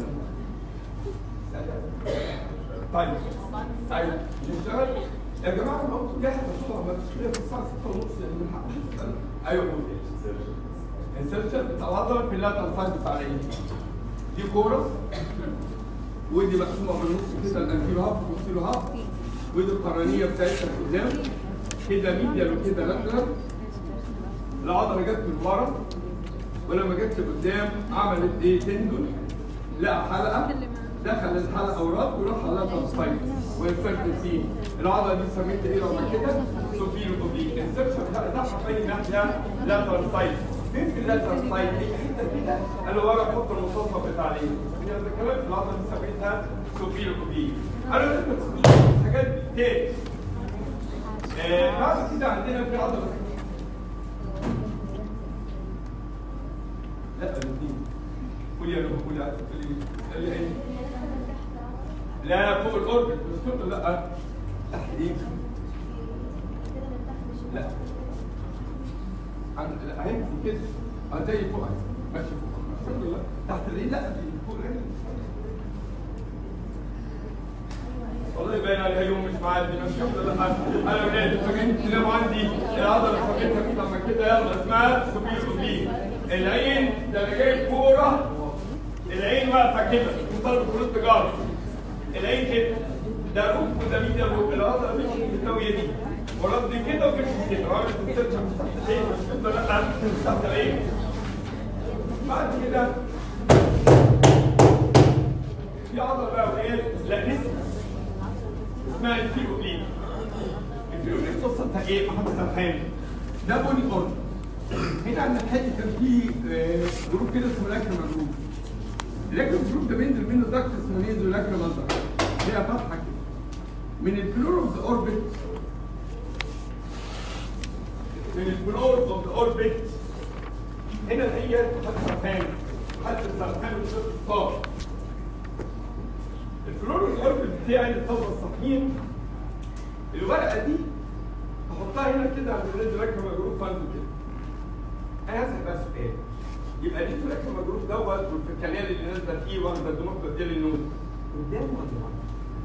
طيب طيب نشتغل يا جماعه ما انتوا جاهز بسرعه ما تشتغلوا في الساعه 6 ونص من حق ايوه قول انسرشن بتاع العضله في اللاترال سايد بتاع العين دي كورس ودي مقسومه من النص كده الانتيرو هاف والبوستيرو هاف ودي القرنيه بتاعتها قدام كده ميديال وكده لاترال العضله جت من ورا ولما جت لقدام عملت ايه تندون لقى حلقه دخل الحلقه وراه وراح على ترانسفايت وانفرتسين العضله دي سميتها ايه لما كده سوبيرو اوبليك السيرشن بتاعها فين ناحيه لاترال سايد فين في اللاترال سايد هي حته كده اللي ورا خط المنتصف بتاع الايه هذا الكلام في العضله دي سميتها سوبيرو اوبليك انا لازم تسمعوا الحاجات دي تاني آه، بعد كده عندنا في عضله لا الاثنين قولي انا بقول عايز تقولي تسالي ايه لا فوق الاوربت مش كله لا تحت ايه لا عند لا اهي في كده اه زي فوق اهي ماشي فوق الحمد لله تحت الايه لا دي فوق العين والله باين عليها يوم مش معدي بس الحمد لله انا ولاد فاكرين تناموا عندي العضله اللي فاكرها كده لما كده يلا اسمها سوبير سوبير العين ده انا جايب كوره العين واقفه كده مطالب كروت تجاره العين كده ده روح وده مين ده روح العضله مش الزاويه دي ورد كده وكده كده عامل تنسيق مش تحت العين مش كده لا مش تحت العين بعد كده في عضله بقى وايه لا لسه اسمها الفيروبلين الفيروبلين قصتها ايه محمد سرحان ده بوني اورد هنا عند الحته كان في آه، جروب كده اسمه لاكريما جروب اللاكريما جروب ده بينزل منه ضغط اسمه نيزو لاكريما ضغط هي فتحه كده من الفلور اوف ذا اوربت من الفلور اوف ذا اوربت هنا هي محمد سرحان محمد سرحان والشيخ الصابر الفلور الاوربت بتاعي الطبقه الصحيين الورقه دي تحطها هنا كده عند الريد راكب مجروف فانتو كده انا هسال بقى سؤال يبقى الريد راكب مجروف دوت والفكانيال اللي نازله فيه واخده الدماغ ديال النوم قدام ولا ورا؟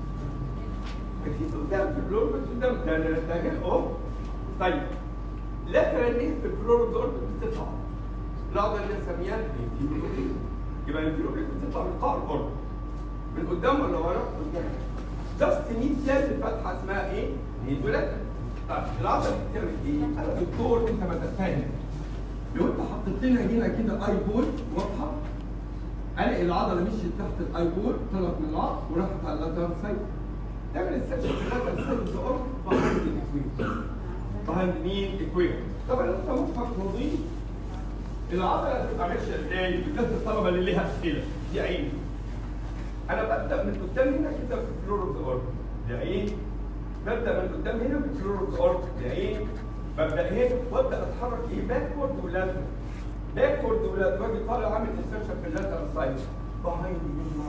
اكيد قدام في الفلور بس قدام ده ده ده هنا اهو طيب لاترال ايه في الفلور الاوربت بتطلع العضله اللي نسميها الفيروبليك يبقى الفيروبليك بتطلع من قاع الاوربت من قدام ولا ورا؟ قدام جاست نيد تاني فتحه اسمها ايه؟ نيزولات طيب العضله دي بتعمل ايه؟ انا دكتور انت ما تفهم لو انت حطيت لنا هنا كده اي بول واضحه الاقي العضله مشيت تحت الاي بول طلعت من العظم وراحت على اللاترال سايد تعمل السكشن في اللاترال سايد بالظبط بهايند الاكوير بهايند مين؟ اكوير طبعا انت مخك نظيف العضله هتبقى ماشيه ازاي؟ بالذات الطلبه اللي ليها اسئله دي عيني انا ببدا من قدام هنا كده في فلور اوف ذا اورب دي عين ببدا من قدام هنا في فلور اوف ذا اورب دي عين ببدا هنا وابدا اتحرك ايه باكورد ولاتر باكورد ولاتر واجي طالع عامل انسرشن في اللاتر سايد بهايند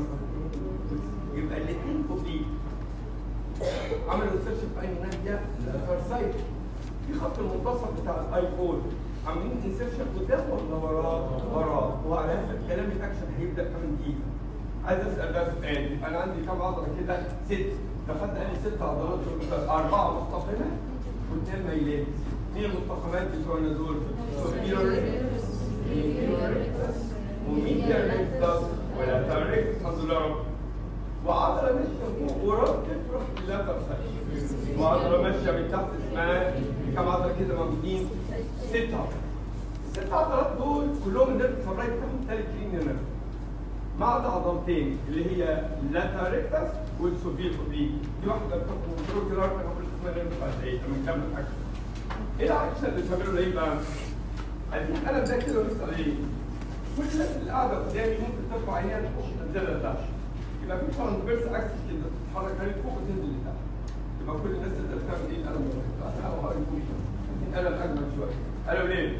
يبقى الاثنين فوقيه عملوا انسرشن في اي ناحيه اللاتر سايد في خط المنتصف بتاع الايفون عاملين انسرشن قدام ولا وراه؟ وراه وعلى هذا الكلام الاكشن هيبدا كمان دقيقه عايز اسال بقى سؤال انا عندي كام عضله كده ست دخلت قال لي ست عضلات اربعه مستقيمه واثنين ميلات مين المستقيمات بتوعنا دول؟ superior rectus inferior rectus وميديال rectus ولا rectus الحمد لله رب وعضله ماشيه فوق ورا تروح للاتر سايد وعضله ماشيه من تحت اسمها كام عضله كده موجودين؟ ست عضلات الست عضلات دول كلهم النيرف سبلاي بتاعهم ثالث كلين نيرف ما عدا عضلتين اللي هي اللاتر ريكتس والسوفيل اوبليك دي واحده بتاخد كنترول انا هقول اسمها نيرف بعد ايه لما نكمل الاكشن ايه الاكشن اللي بتعمله ايه بقى؟ عايزين انا ده كده ونسال ايه؟ كل الناس اللي قاعده قدامي ممكن ترفع عينيها لفوق وتنزلها لتحت يبقى في ترانسفيرس اكسس كده تتحرك عليه لفوق وتنزل لتحت يبقى كل الناس اللي بتعمل ايه القلم ده او هاي القلم اجمل شويه قالوا ليه؟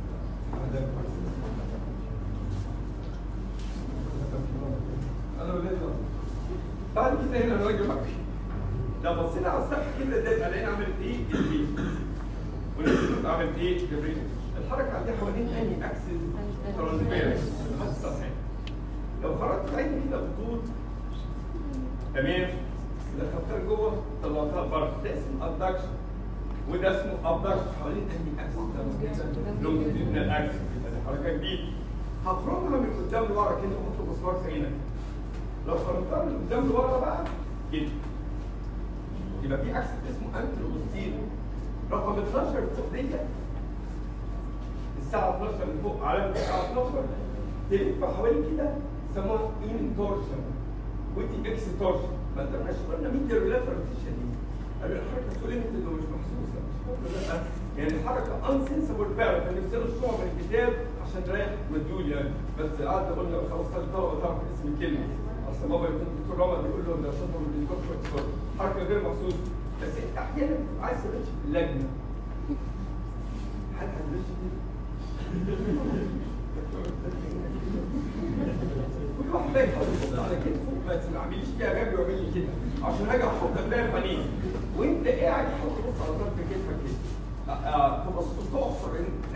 انا ولاد بعد كده هنا الراجل مكي لو بصينا على السقف كده ده يبقى لقينا عملت ايه؟ البيت والناس عملت ايه؟ جبريل الحركه دي حوالين اني اكسس ترانسفيرس خط السطحين لو خرجت عيني كده بطول تمام دخلتها جوه طلعتها بره ده اسمه ابدكشن وده اسمه ابدكشن حوالين اني اكسس ترانسفيرس لونجيتودينال اكسس الحركه دي هخرجها من قدام لورا كده احط مسمار في عينك لو خرجتها من قدام لورا بقى كده يبقى في اكسس اسمه انتروبوستير رقم 12 فوق ديت الساعه 12 اللي فوق علامه الساعه 12 تلف حوالي كده يسموها انتورشن ودي اكستورشن ما انت مش قلنا مين ريلاترال تيشن دي قالوا الحركه سوليمتد ومش محسوسه مش فاكر لا يعني الحركه انسنسبل فعلا كان يفصلوا الصوره من الكتاب عشان تريح مديول يعني بس قعدنا قلنا خلاص خد الطلبه تعرف اسم الكلمه اصل بابا يكون الدكتور رمضان بيقول له ده شطر من الدكتور شويه صوره حركه غير محسوسه بس انت احيانا بتبقى عايز تمشي في اللجنه حد هتمشي كل واحد بقى يحط على كتفه بس ما اعمليش كده جنبي واعمل لي كده عشان اجي احط الباب عليه وانت قاعد تحط بص على طرف كتفك كده آه، تبص تقصر انت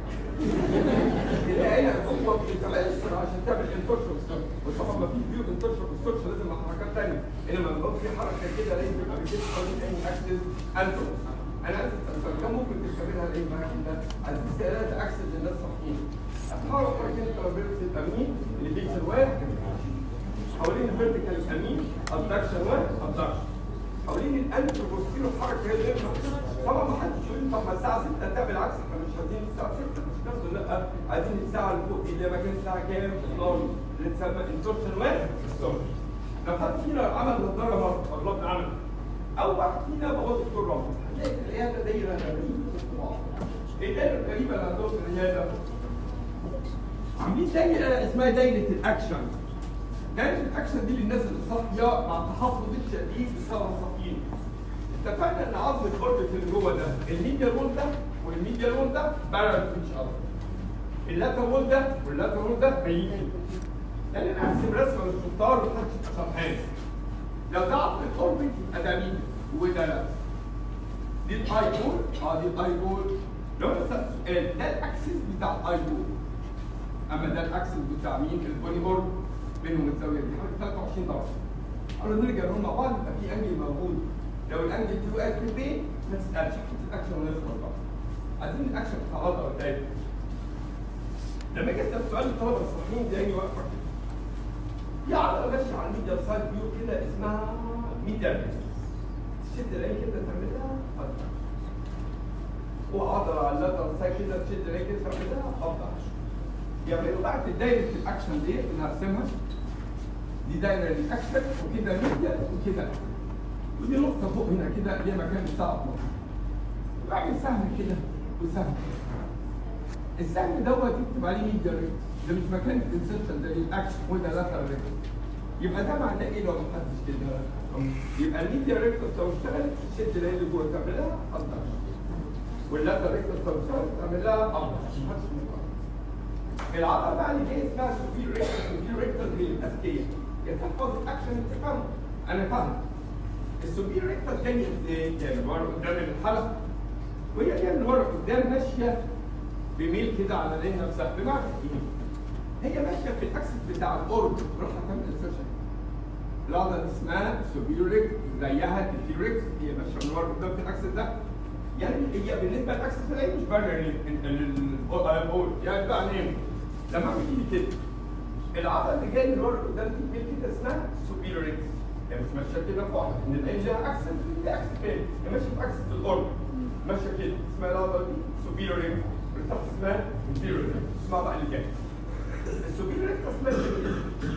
تلاقي هنا جوه بتتعصر عشان تعمل انترشن وطبعا ما فيش فيو انترشن والسيرش لازم مع حركات ثانيه انما لما يبقى في حركه كده لازم يبقى بيجيب قانون اني اكسس انترس انا عايز اسال كم ممكن تستخدمها ايه معاك ده؟ عايز ثلاثه اكسس للناس صحيين هتحاول حركه الكلابيرس الامين اللي بيكسل واحد حوالين الفيرتيكال الامين ابدكشن واحد ابدكشن حوالين الانتروبوستيرو حركه هي اللي طبعا ما حدش يقول طب ما الساعه 6 تعمل عكس احنا مش عايزين الساعه 6 مش قصده لا عايزين الساعه اللي فوق دي اللي هي مكان الساعه كام؟ 12 اللي تسمى انتورشن واحد ستورج لو حد فينا عمل نظاره مره اغلبنا عمل او واحد فينا بقول دكتور رامي هتلاقي في العياده دايره غريبه ايه الدايره الغريبه اللي عندهم في العياده؟ عاملين دايره اسمها دايره الاكشن دايره الاكشن دي للناس اللي صاحيه مع التحفظ الشديد بسبب الصحيين اتفقنا ان عظم الاوربت اللي جوه ده الميديا وول ده والميديا وول ده بارل اتش اذر اللاتر وول ده واللاتر وول ده بعيدين يعني انا هرسم رسمه للشطار ومحدش يبقى سرحان لو ده عظم الاوربت يبقى ده ميديا وده لا دي الاي بول اه دي الاي بول لو انا سالت سؤال ده الاكسس بتاع الاي بول اما ده الاكسس بتاع مين البوني بورد بينهم الزاويه دي حوالي 23 درجه قالوا نرجع نقول مع بعض يبقى في انجل موجود لو الانجل دي وقعت في البيت ما تسالش حط الاكشن ونخلص بقى عايزين الاكشن بتاع العضله قدام لما اجي اسال سؤال الطلبه الصحيين دي عيني واقفه كده في عضله ماشيه على الميديا سايد فيو كده اسمها ميديا تشد العين كده تعملها فتح وعضله على اللاتر سايد كده تشد العين كده تعملها فتح يعملوا بقى في دايره الاكشن دي اللي هرسمها دي دايره للاكشن وكده ميديا وكده ودي نقطه فوق هنا كده ليها مكان بتاع الله بعمل سهم كده وسهم السهم دوت يكتب عليه ميديا ريت ده مش مكان الانسرشن ده الاكشن وده لاتر ريت يبقى ده معناه ايه لو ما حدش كده يبقى الميديا ريت لو اشتغلت تشد العين اللي جوه تعملها افضل واللاتر ريت لو اشتغلت تعملها افضل محدش مقارنة. العضله بقى اللي جايه اسمها سوبير ريكتر سوبير ريكتر دي الاذكيه يا تحفظ الاكشن تفهمه انا فاهم السوبير ريكتر جاي ازاي؟ جاي من ورا قدام الحلقه وهي جايه من ورا قدام ماشيه بميل كده على العين نفسها بمعنى ايه؟ هي ماشيه في الاكسس بتاع الاورب روح هتعمل انسرشن العضله دي اسمها سوبير ريكتر زيها الفي ريكتر هي ماشيه من ورا قدام في الاكسس ده يعني هي بالنسبه للاكسس العين مش بارل للاورب يعني بقى نيم لما اعمل ايدي كده العضله اللي جايه من ورا قدام دي ميل كده اسمها سوبير ريكتر هي مش ماشيه كده في واحده ان العين لها اكسس ودي اكسس تاني هي ماشيه في اكسس الاورب ماشيه كده اسمها العضله دي سوبيريور ريكتس اللي تحت اسمها انفيريور ريكتس اسمها بقى اللي جاي السوبيريور ريكتس ماشيه كده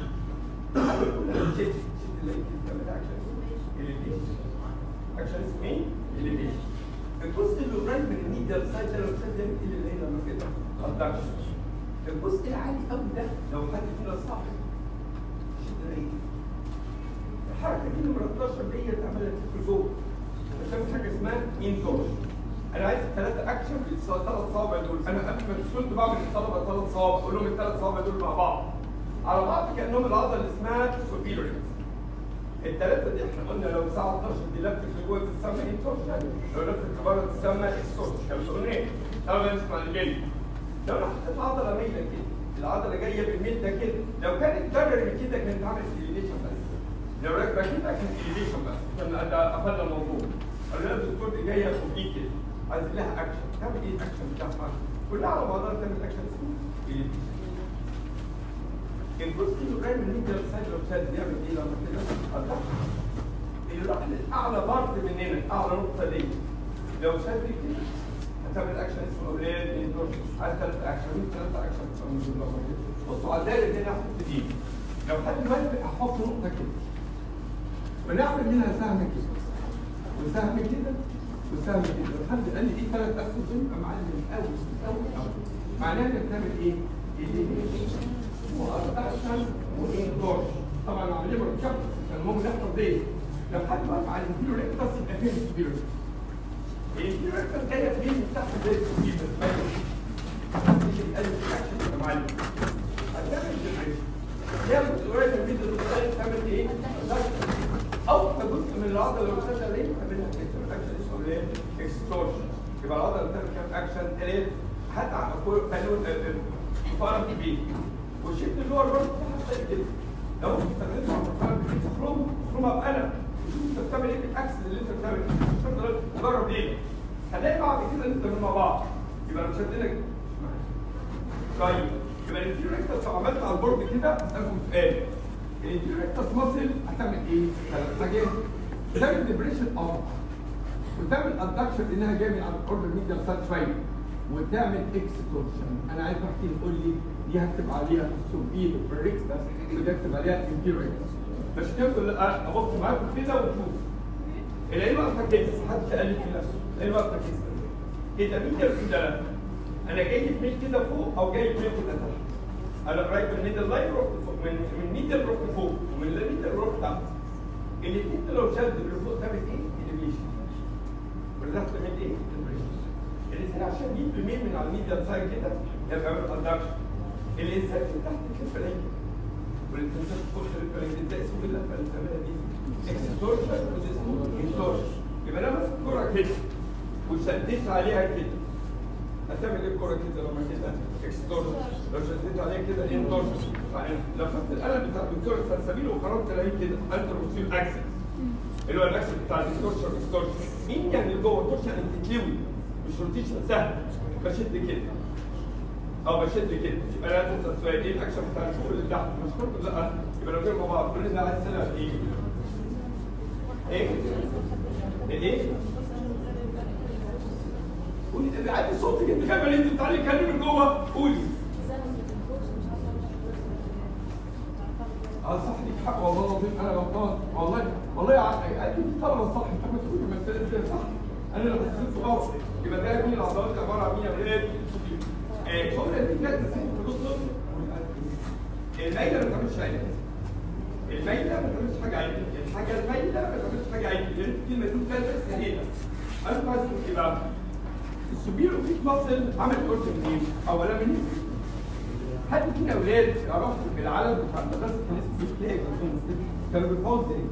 كلها شد شد اللي تعمل اكشن اليفيشن اكشن اسمه ايه؟ اليفيشن الجزء اللي قريب من الميديال سايد ده لو شد يعمل ايه اللي هنا لما كده؟ ابدكشن الجزء العالي قوي ده لو حد فينا صاحي شد العين الحركه دي نمره 12 دي تعملها تلف جوه عشان في حاجه اسمها انتورش انا عايز الثلاثه اكشن في الثلاث صوابع دول انا قبل ما كنت بعمل الطلبه ثلاث صوابع اقول لهم الثلاث صوابع دول مع بعض على بعض كانهم العضله اللي اسمها سوبيريور الثلاثه دي احنا قلنا لو الساعه 12 دي لفت لجوه تسمى انتورشن لو لفت لبره تسمى السورش كان قلنا ايه؟ طبعا نسمع اللي جاي لو انا حطيت عضله مايله كده العضله جايه بالميل ده كده لو كانت بارل كده كانت عملت اليفيشن بس لو راكبه كده كانت اليفيشن بس كان ده قفلنا الموضوع قالوا لها الدكتور دي جايه فوقيك كده عايز لها اكشن تعمل ايه الاكشن بتاعها كلها على بعضها تعمل اكشن اسمه اليفيشن الجزء اللي قريب من الميديا سايد لو شاد بيعمل ايه لما كده؟ قطع اللي راح لاعلى بارت مننا اعلى نقطه دي لو شاد دي كده هتعمل اكشن اسمه اولاد اندور عايز ثلاث اكشن مين ثلاث اكشن بصوا على الدايره دي انا هحط دي لو حد مالك هحط نقطه كده ونعمل منها سهم كده وسهم كده وسهم كده لو حد قال لي ايه ثلاث اسهم دول يبقى معلم قوي قوي قوي معناها انك بتعمل ايه؟ elimination واكشن واندور طبعا عمليه مركبه كان المهم نحفظ دي لو حد واقف على الانتيريو ريكتس يبقى فين السبيرو الانتيريو ريكتس جايه فين من تحت زي السبيرو مش الالف اكشن يا معلم هتعمل جنريشن ياخد قريب من الفيديو ده تعمل ايه؟ اول جزء من العضله لو اشتغل عليه تعملها اكشن اسمه ايه؟ اكستورشن يبقى العضله اللي بتعمل كام اكشن ثلاث هتعب بالون فرق كبير وشفت اللي هو الرد حتى كده لو انت استخدمت فرق كبير تخرم تخرمها بقلم وشوف انت بتعمل ايه بالاكس اللي انت بتعمل مش جرب ليه هنلاقي بعد كده نستخدم مع بعض يبقى لو شدنا طيب يبقى الانتيريكتس لو عملت على البورد كده هسألكم سؤال الانتيريكتس ماسل هتعمل ايه؟ ثلاث حاجات تعمل ديبريشن اه وتعمل ادكشن لانها جايه من على الاوردر ميديا سايد شويه وتعمل اكستورشن انا عايز واحد يقول لي دي هكتب عليها سوبيل بريكتس ودي هكتب عليها انتيريكتس مش تقول لا ابص معاكم كده وتشوف العين واقفه كده محدش قال في نفسه العين واقفه كده كده مين كده لا انا جاي في ميل كده فوق او جاي في ميل كده تحت انا قريب من ميدل لاين رحت فوق من من ميدل رحت فوق ومن الميدل رحت تحت الاثنين لو شد اللي فوق تعمل ايه؟ انيبيشن واللي تحت تعمل ايه؟ الانسان عشان يجيب الميل من على الميديا سايد كده يبقى يعمل ادكشن الانسان اللي تحت الكفه العين والانسان تخش الكفه العين ده اسمه اللفه اللي بنسميها دي اكستورشن وده اسمه انتورشن يبقى انا ماسك الكوره كده وشديت عليها كده هتعمل ايه الكوره كده لما كده اكستورشن لو شديت عليها كده انتورشن لو خدت القلم بتاع الدكتور السلسبيل وخرجت الاقيه كده انت بتصير اكسس اللي هو الاكسس بتاع الدكتور اكستورشن مين يعني اللي جوه الدكتور يعني تتلوي مش روتيشن سهل بشد كده اه بشد كده يبقى انا تنسى السؤال ايه الاكشن بتاع الفوق اللي تحت مش كله لا يبقى لو جينا مع بعض كل ده عايز سنه ايه؟ ايه؟ ايه؟ قولي ده عادي صوتك انت كمان انت بتعالي تكلمي من جوه قولي اه صح ليك حق والله العظيم انا غلطان والله والله اكيد طبعا صح انت ما تقولي ما صح انا لو حسيت غلط يبقى ده مين العضلات عباره عن مين يا ولاد؟ ايه شغل الرجال بس في النص المايله ما بتعملش عين المايله ما بتعملش حاجه عين الحاجه المايله ما بتعملش حاجه عين الكلمه دي كانت بس هنا انا عايز اقول ايه بقى؟ السوبيرو فيك ماسل عمل كورس منين؟ اولا من حد فينا اولاد يعرفوا في العالم بتاع المدرسه كان اسمه بيكلاج كانوا بيفوزوا ازاي؟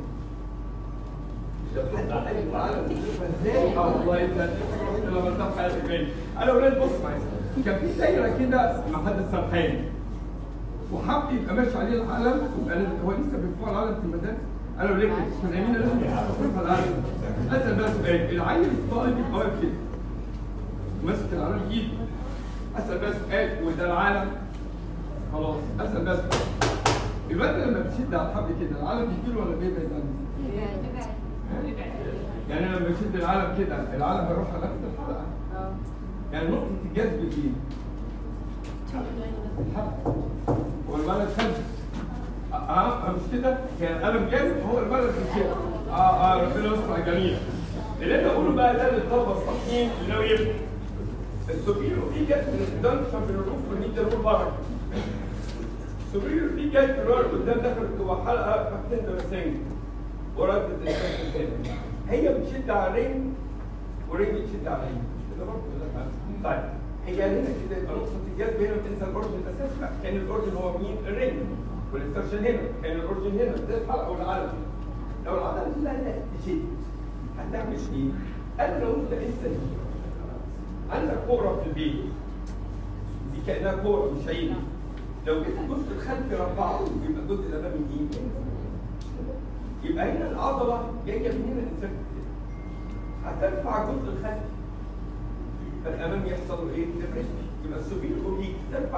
ازاي؟ اه والله انت لما ارتاح حياتك باين انا اولاد بص معايا كان في دايره كده مع حد السرحاني وحب يبقى ماشي عليه العلم يبقى هو لسه بيرفع العلم في المدارس انا وليه كده كان امين لازم يرفع العلم اسال بقى سؤال العيل الطالب يبقى واقف كده ماسك العلم بايده اسال بقى سؤال وده العالم خلاص اسال بس الواد لما بتشد على الحبل كده العالم بيجيله ولا بيبعد عنه؟ يعني لما بشد العالم كده العالم هيروح على نفس الحلقه يعني نقطه الجذب فين؟ الحبل والبلد خمس اه مش كده؟ كان القلم جاذب هو البلد مش كده اه اه ربنا يستر جميل اللي انا بقوله بقى ده للطلبه الصحيين اللي هو يفهم السوبيرو في جت من الدنشن من الروف والنيد الروف بره السوبيرو في جت من ورا قدام دخلت جوه حلقه فتحت مسنج وردت الشكل تاني هي بتشد على الرجل ورجل بتشد على الرجل مش كده برضه لا طيب هي هنا كده يبقى نقطه الجذب هنا بتنسى الاورجن الاساسي لا كان الاورجن هو مين؟ الرجل والاسترشن هنا كان الاورجن هنا زي الحلقه والعلم لو العضله لا لا تشد هتعمل ايه؟ انا لو انت انسان عندك كوره في البيت دي كانها كوره مش عين لو جيت الجزء الخلفي رفعه يبقى الجزء الامامي ايه؟ يبقى هنا العضله جايه من هنا الانسان هترفع الجزء الخلفي فالامامي يحصل له ايه؟ ديبريشن يبقى السوبير اوبليك ترفع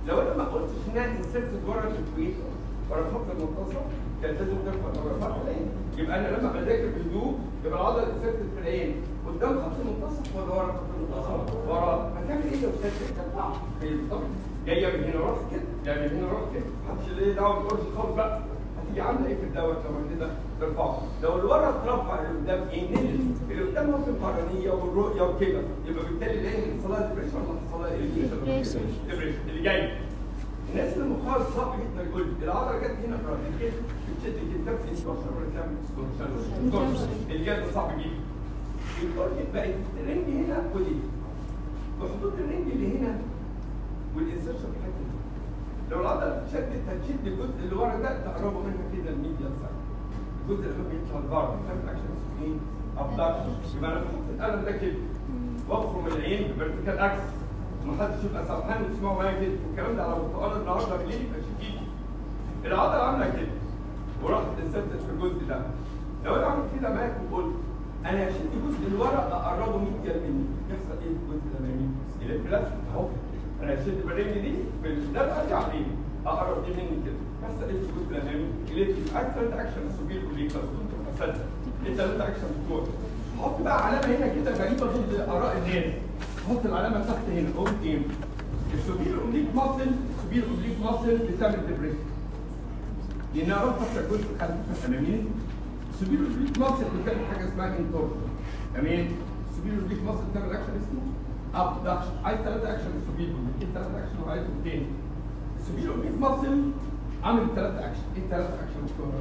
لو انا ما قلتش انها انسرتد ورا الكويتر ورا الخط المنتصف كانت لازم ترفع لو رفعت العين يبقى انا لما بذاكر بهدوء يبقى العضله انسرتد في العين قدام خط المنتصف ولا ورا خط المنتصف؟ ورا هتعمل ايه لو شدت ترفع هي بالظبط جايه من هنا راس كده جايه من هنا راس كده محدش ليه دعوه بالقرش خالص بقى هتيجي عامله ايه في الدواء لما كده ترفعه لو اللي ورا اترفع اللي قدام ايه نزل اللي قدام هو في القرنيه والرؤيه وكده يبقى بالتالي العين حصل لها ديبريشن ولا حصل لها Depression. ديبريشن اللي جاي الناس اللي مخها صعب جدا يقول العضله جت هنا في كده بتشد كده في انتوشن ولا تعمل انتوشن اللي جاي ده صعب جدا يقول لك بقى الرنج هنا ودي بحدود الرنج اللي هنا والانسرشن في الحته دي لو العضله اتشدت هتشد الجزء اللي ورا ده تقربه منها كده الميديا سايد الجزء اللي بيطلع لبره تعمل اكشن اسمه ايه؟ ابدكشن يبقى انا بحط القلم ده كده واخرم العين بفيرتيكال اكس ما حدش يبقى سرحان وتسمعوا معايا كده والكلام ده على برتقال النهارده بالليل يبقى شديد العضله عامله كده وراحت انسرتت في الجزء ده لو انا عملت كده معاك وقلت انا هشد الجزء اللي ورا اقربه ميديا مني يحصل ايه في الجزء الامامي؟ الانفلاش اهو انا هشد بالرجل دي ده برجع ليه؟ اقرب دي مني كده يحصل ايه في الجزء الامامي؟ الكتف عايز ثلاث اكشن السوبيل كوليكس كنت بصدق الثلاث اكشن بتوع حط بقى علامه هنا كده غريبه ضد اراء الناس حط العلامه تحت هنا قول ايه؟ السوبيل اوبليك ماسل السوبيل اوبليك ماسل بتعمل ديبريشن لانها رابطه في الجزء الخلفي الامامي السوبيل اوبليك ماسل بتعمل حاجه اسمها انتورشن تمام السوبيل اوبليك ماسل بتعمل اكشن اسمه ابدكشن عايز ثلاثه اكشن السوبيل اوبليك ثلاثه اكشن وعايزهم تاني السوبيل اوبليك ماسل عمل ثلاثه اكشن ايه الثلاثه اكشن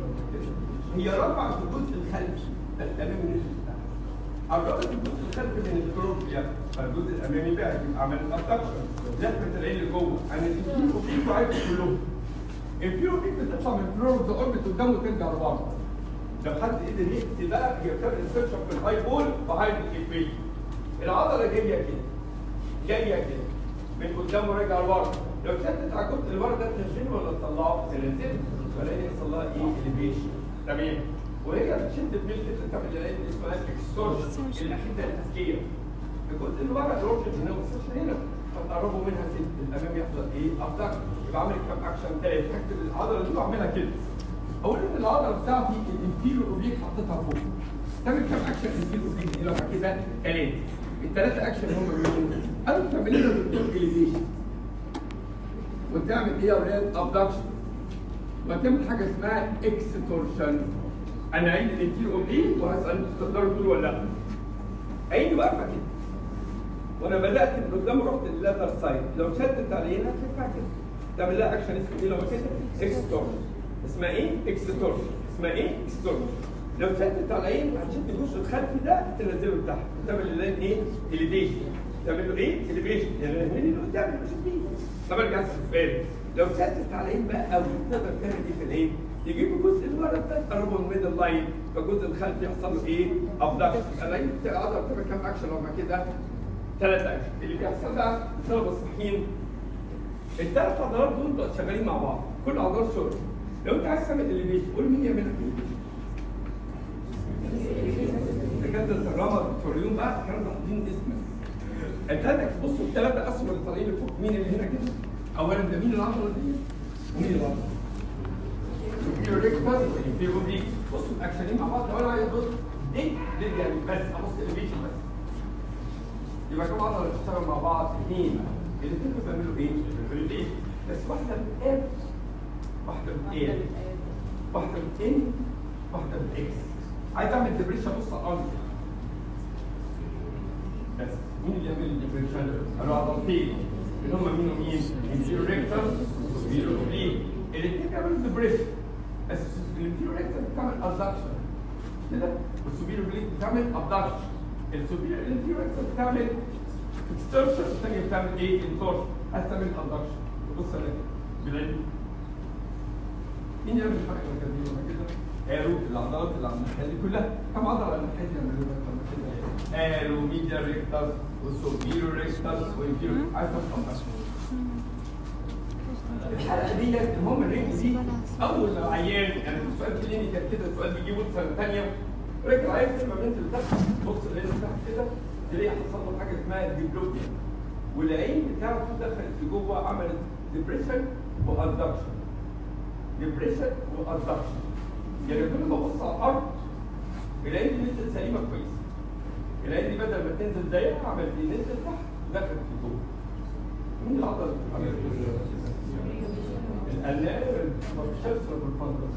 هي رفعت الجزء الخلفي الامامي من الجزء قربت الجزء الخلفي من البروبيا فالجزء الامامي بعد عمل ابدكشن لفت العين لجوه عن الانفيرو بيك وعايز كلهم الانفيرو بيك بتطلع من فلور ذا اوربت قدام وترجع لبره لو حد قدر يكتب بقى هي بتعمل انسرشن في الهاي بول وهاي الكيفيه العضله جايه كده جايه كده من قدام وراجع لورا لو شدت على الجزء اللي ورا ده تنزله ولا تطلعه؟ تنزله ولا يحصل لها ايه؟ اليفيشن تمام وهي بتشد بميل كده تعمل العين اللي اسمها اكستورشن الحته الاسكيه الجزء اللي ورا الاورجن هنا ما وصلش هنا فتقربوا منها كده الامام يحصل ايه؟ ابدك يبقى عامل كام اكشن تاني هكتب العضله دي واعملها كده اقول ان العضله بتاعتي الانفيرو اوبليك حطيتها فوق تعمل كام اكشن الانفيرو اوبليك دي لو كده ثلاثه الثلاثه اكشن هم مين؟ قالوا تعمل لنا دكتور اليفيشن وتعمل ايه يا اولاد؟ ابدكشن وتعمل حاجه اسمها اكستورشن انا عايز الانفيرو اوبليك وهسال انتوا تقدروا تقولوا ولا لا عيني واقفه كده وانا بدات من قدام رحت للاتر سايد لو شدت على هنا هترفع كده تعمل لها اكشن اسمه ايه لو كده اكستورشن اسمها ايه اكستورشن اسمها ايه اكستورشن لو شدت على العين هتشد الجزء الخلفي ده تنزله لتحت تعمل العين ايه اليفيشن تعمل له ايه اليفيشن يعني من اللي قدام اللي مش طب ارجع اسال لو شدت على العين بقى قوي تقدر تعمل ايه في العين تجيب الجزء اللي ورا ده تقربه من الميدل لاين فالجزء الخلفي يحصل له ايه ابدكشن العين تقدر تعمل كام اكشن لو كده ثلاث اكشن اللي بيحصل بقى بسبب الصحيين الثلاث عضلات دول شغالين مع بعض كل عضلات شغل لو انت عايز تعمل الليفيشن قول مين يعمل لك الليفيشن دكاتره الرمد الفوريون بقى كانوا حاطين اسمك انت عندك بصوا الثلاثه اسهم اللي طالعين لفوق مين اللي هنا كده؟ اولا ده مين العضله دي؟ ومين العضله؟ في اوبليك بصوا الاكشنين مع بعض لو انا عايز بص دي دي يعني بس ابص الليفيشن بس يبقى كم عضله بتشتغل مع بعض؟ اثنين الاثنين بيعملوا ايه؟ الليفيشن بس واحده بالاب واحده بالايه واحده بالان واحده بالاكس عايز اعمل ديبريشن بص على الارض بس مين اللي يعمل الديبريشن؟ العضلتين اللي هم مين ومين؟ الانفيرو ريكتر والانفيرو اوبليك الاثنين بيعملوا ديبريشن بس الانفيرو ريكتر بتعمل ادكشن كده والسوبيرو اوبليك بتعمل ابدكشن السوبيرو الانفيرو ريكتر بتعمل اكسترشن الثانيه بتعمل ايه؟ انتورشن عايز تعمل ادكشن بص انا بالعلم مين يعمل الحركه الجانبيه ولا كده؟ قالوا العضلات اللي على الناحيه دي كلها كم عضله على الناحيه دي يعملوا كده؟ قالوا ميديا ريكتس وسوبيرو ريكتس وانفيرو عايز تفهم الحلقه دي المهم الرينج دي اول ما عيان يعني سؤال كلينيكال كده سؤال بيجيبه سنه ثانيه راجل عايز تبقى بنت اللي تحت بص اللي تحت كده تلاقي حصل له حاجه اسمها ديبلوبيا والعين بتاعته دخلت لجوه عملت ديبريشن وادكشن ديبريشن وادكشن يعني كل ما ابص على الارض الاقي دي نزلت سليمه كويس الاقي دي بدل ما تنزل ضيقه عملت دي نزلت تحت ودخلت في جوه مين العضله اللي بتتحرك؟ القلاب الشمس والفندق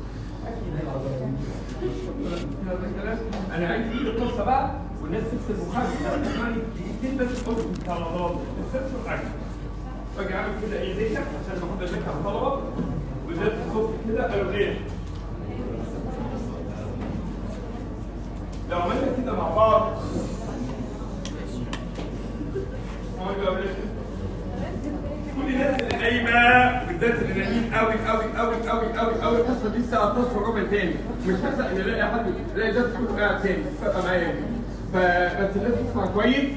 انا عايز ايه القصه بقى والناس تكسب مخرج يعني دقيقتين بس تقول بتاع الغلط السبس حاجه باجي اعمل كده ايه زيك عشان بحط لك على الطلبه وزي الصوت كده قالوا ليه لو عملنا كده مع بعض كل الناس اللي نايمه بالذات اللي نايمين قوي قوي قوي قوي قوي قوي الحصه دي الساعه 12 وربع تاني مش هسأل ان الاقي حد الاقي ناس كله قاعد تاني مش فارقه معايا فبس الناس تسمع كويس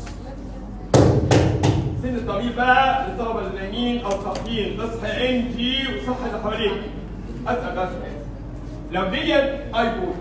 سن الطبيب بقى للطلبه اللي نايمين او صاحيين تصحى انت وصحي اللي حواليك اسال بقى سؤال لو ديت ايبود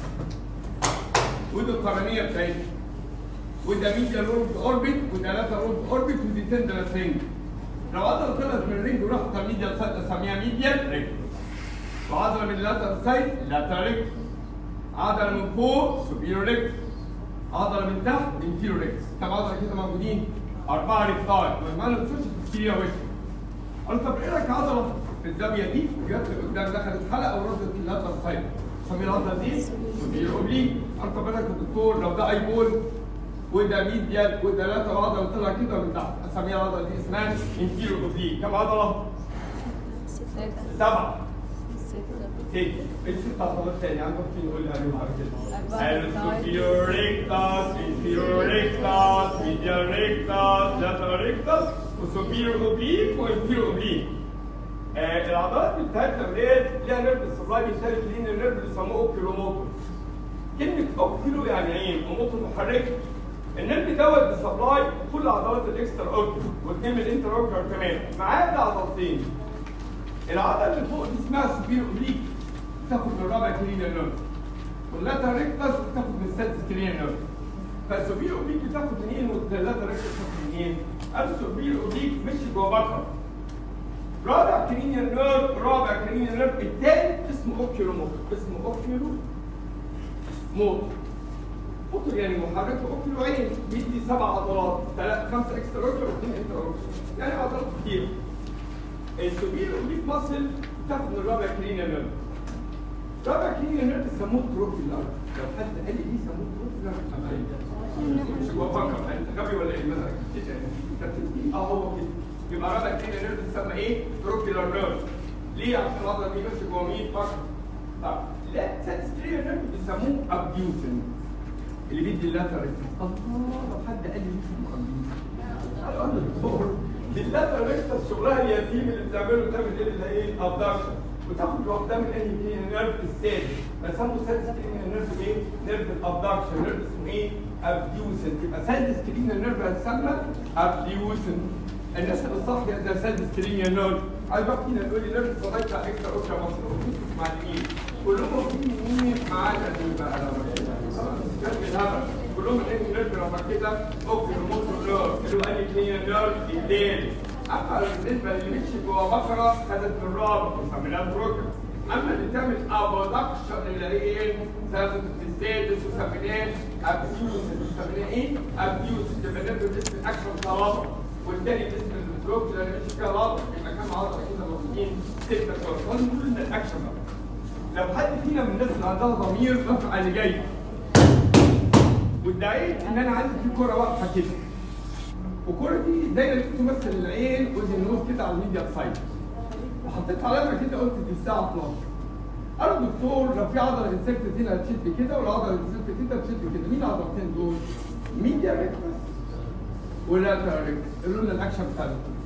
ودي القرنيه بتاعتي وده ميديا رود اوربت وده لاتا رود اوربت ودي تندرس رينج لو عضله طلعت من الرينج وراحت على الميديا سايد اسميها ميديا رينج وعضله من اللاتر سايد لاتر رينج عضله من فوق سوبيرو ريكت عضله من تحت انفيرو ريكت كم عضله كده موجودين؟ اربعه ريكتاي ما نخش في الكيريا وش قلت طب ايه رايك عضله في الزاويه دي جت قدام دخلت حلقه وردت اللاتر سايد سمي العضله دي سوبيرو اوبليك قلت طب بالك يا دكتور لو ده ايبول وده ميديال وده لاتر عضله طلع كده من تحت اسميها العضله دي اسمها انفيرو اوبليك كم عضله؟ سبعه ست الست عضلات تاني عندك مين يقول لي عليهم بعد كده؟ السوبيريور ريكتاس انفيريور ريكتاس ميديال ريكتاس لاترال ريكتاس وسوبيريور اوبليك وانفيريور اوبليك آه العضلات بتاعتنا ولاد ليها نيرف سبلاي بيشترك لين النيرف اللي بيسموه اوكيلوموتور كلمة اوكيلو يعني عين وموتور محركة النيرف دوت بيسبلاي كل عضلات الاكسترا اوكيلو واثنين من الانتر اوكيلو كمان معاه ده عضلتين العضله اللي فوق دي اسمها سوبير اوبليك بتاخد من الرابع كرينيال نيرف واللاتر ريكتاس بتاخد من السادس كرينيال نيرف فالسوبير اوبليك بتاخد منين واللاتر ريكتاس بتاخد منين؟ السوبير اوبليك مشي جوه بكره رابع كرينيال نيرف رابع كرينيال نيرف الثالث اسمه اوكيولو موتور اسمه اوكيولو موتور موتور يعني محرك اوكيولو عين بيدي سبع عضلات ثلاث خمسه اكسترا اوكيولو واثنين انترا اوكيولو يعني عضلات كتير السوبير اوبليك ماسل بتاخد من الرابع كرينيال نيرف رابع كرينيال نيرف بيسموه تروفيلار لو حد قال لي ايه سموه تروفيلار مش جوه فكر انت غبي ولا ايه مثلا اه هو كده يبقى رابع كرينيال نيرف بيسمى ايه تروفيلار نيرف ليه عشان العضله دي ماشيه جوه مين فكر طب لا سادس كرينيال نيرف بيسموه ابديوسن اللي بيدي اللاتر الله لو حد قال لي اسمه ابديوسن باللاتر ريكتس شغلها اليتيم اللي بتعمله تعمل ايه اللي هي ابدكشن وتاخد لوحدها من انهي كرينيال نيرف السادس بسموه سادس كرينيال نيرف ايه؟ نيرف الابدكشن نيرف اسمه ايه؟ ابديوسن يبقى سادس كرينيال نيرف هتسمى ابديوسن الناس اللي صح ده سادس كرينيال نيرف عايز بقى فينا يقول لي نيرف صغير بتاع اكسترا اوكرا مصر معلمين كلهم في مين معانا دول بقى لما كلهم الانهي نيرف لما كده اوكي موتور نيرف اللي هو انهي كرينيال نيرف التاني اما بالنسبه اللي مشي جوه بكره خدت من الرابع وسميناها بروكر اما اللي تعمل ابودكشن اللي هي ايه؟ ثلاثه الستاتس وسميناه ابيوز سميناه ايه؟ ابيوز يبقى نرجع باسم الاكشن ثلاثه والتاني باسم البروكر اللي مشي فيها رابع يبقى كام عضله كده موجودين؟ سته شهور دول من الاكشن بقى لو حد فينا من الناس اللي عندها ضمير رفع اللي جاي وادعيت ان انا عندي في كوره واقفه كده والكوره دي دايما تمثل العين وذ النوز كده على الميديا سايد وحطيت علامه كده قلت دي الساعه 12 قالوا الدكتور لو في عضله انسكت هنا هتشد كده والعضله انسكت كده هتشد كده مين العضلتين دول؟ ميديا ريكتس ولا ريكتس قالوا لنا الاكشن بتاع الدكتور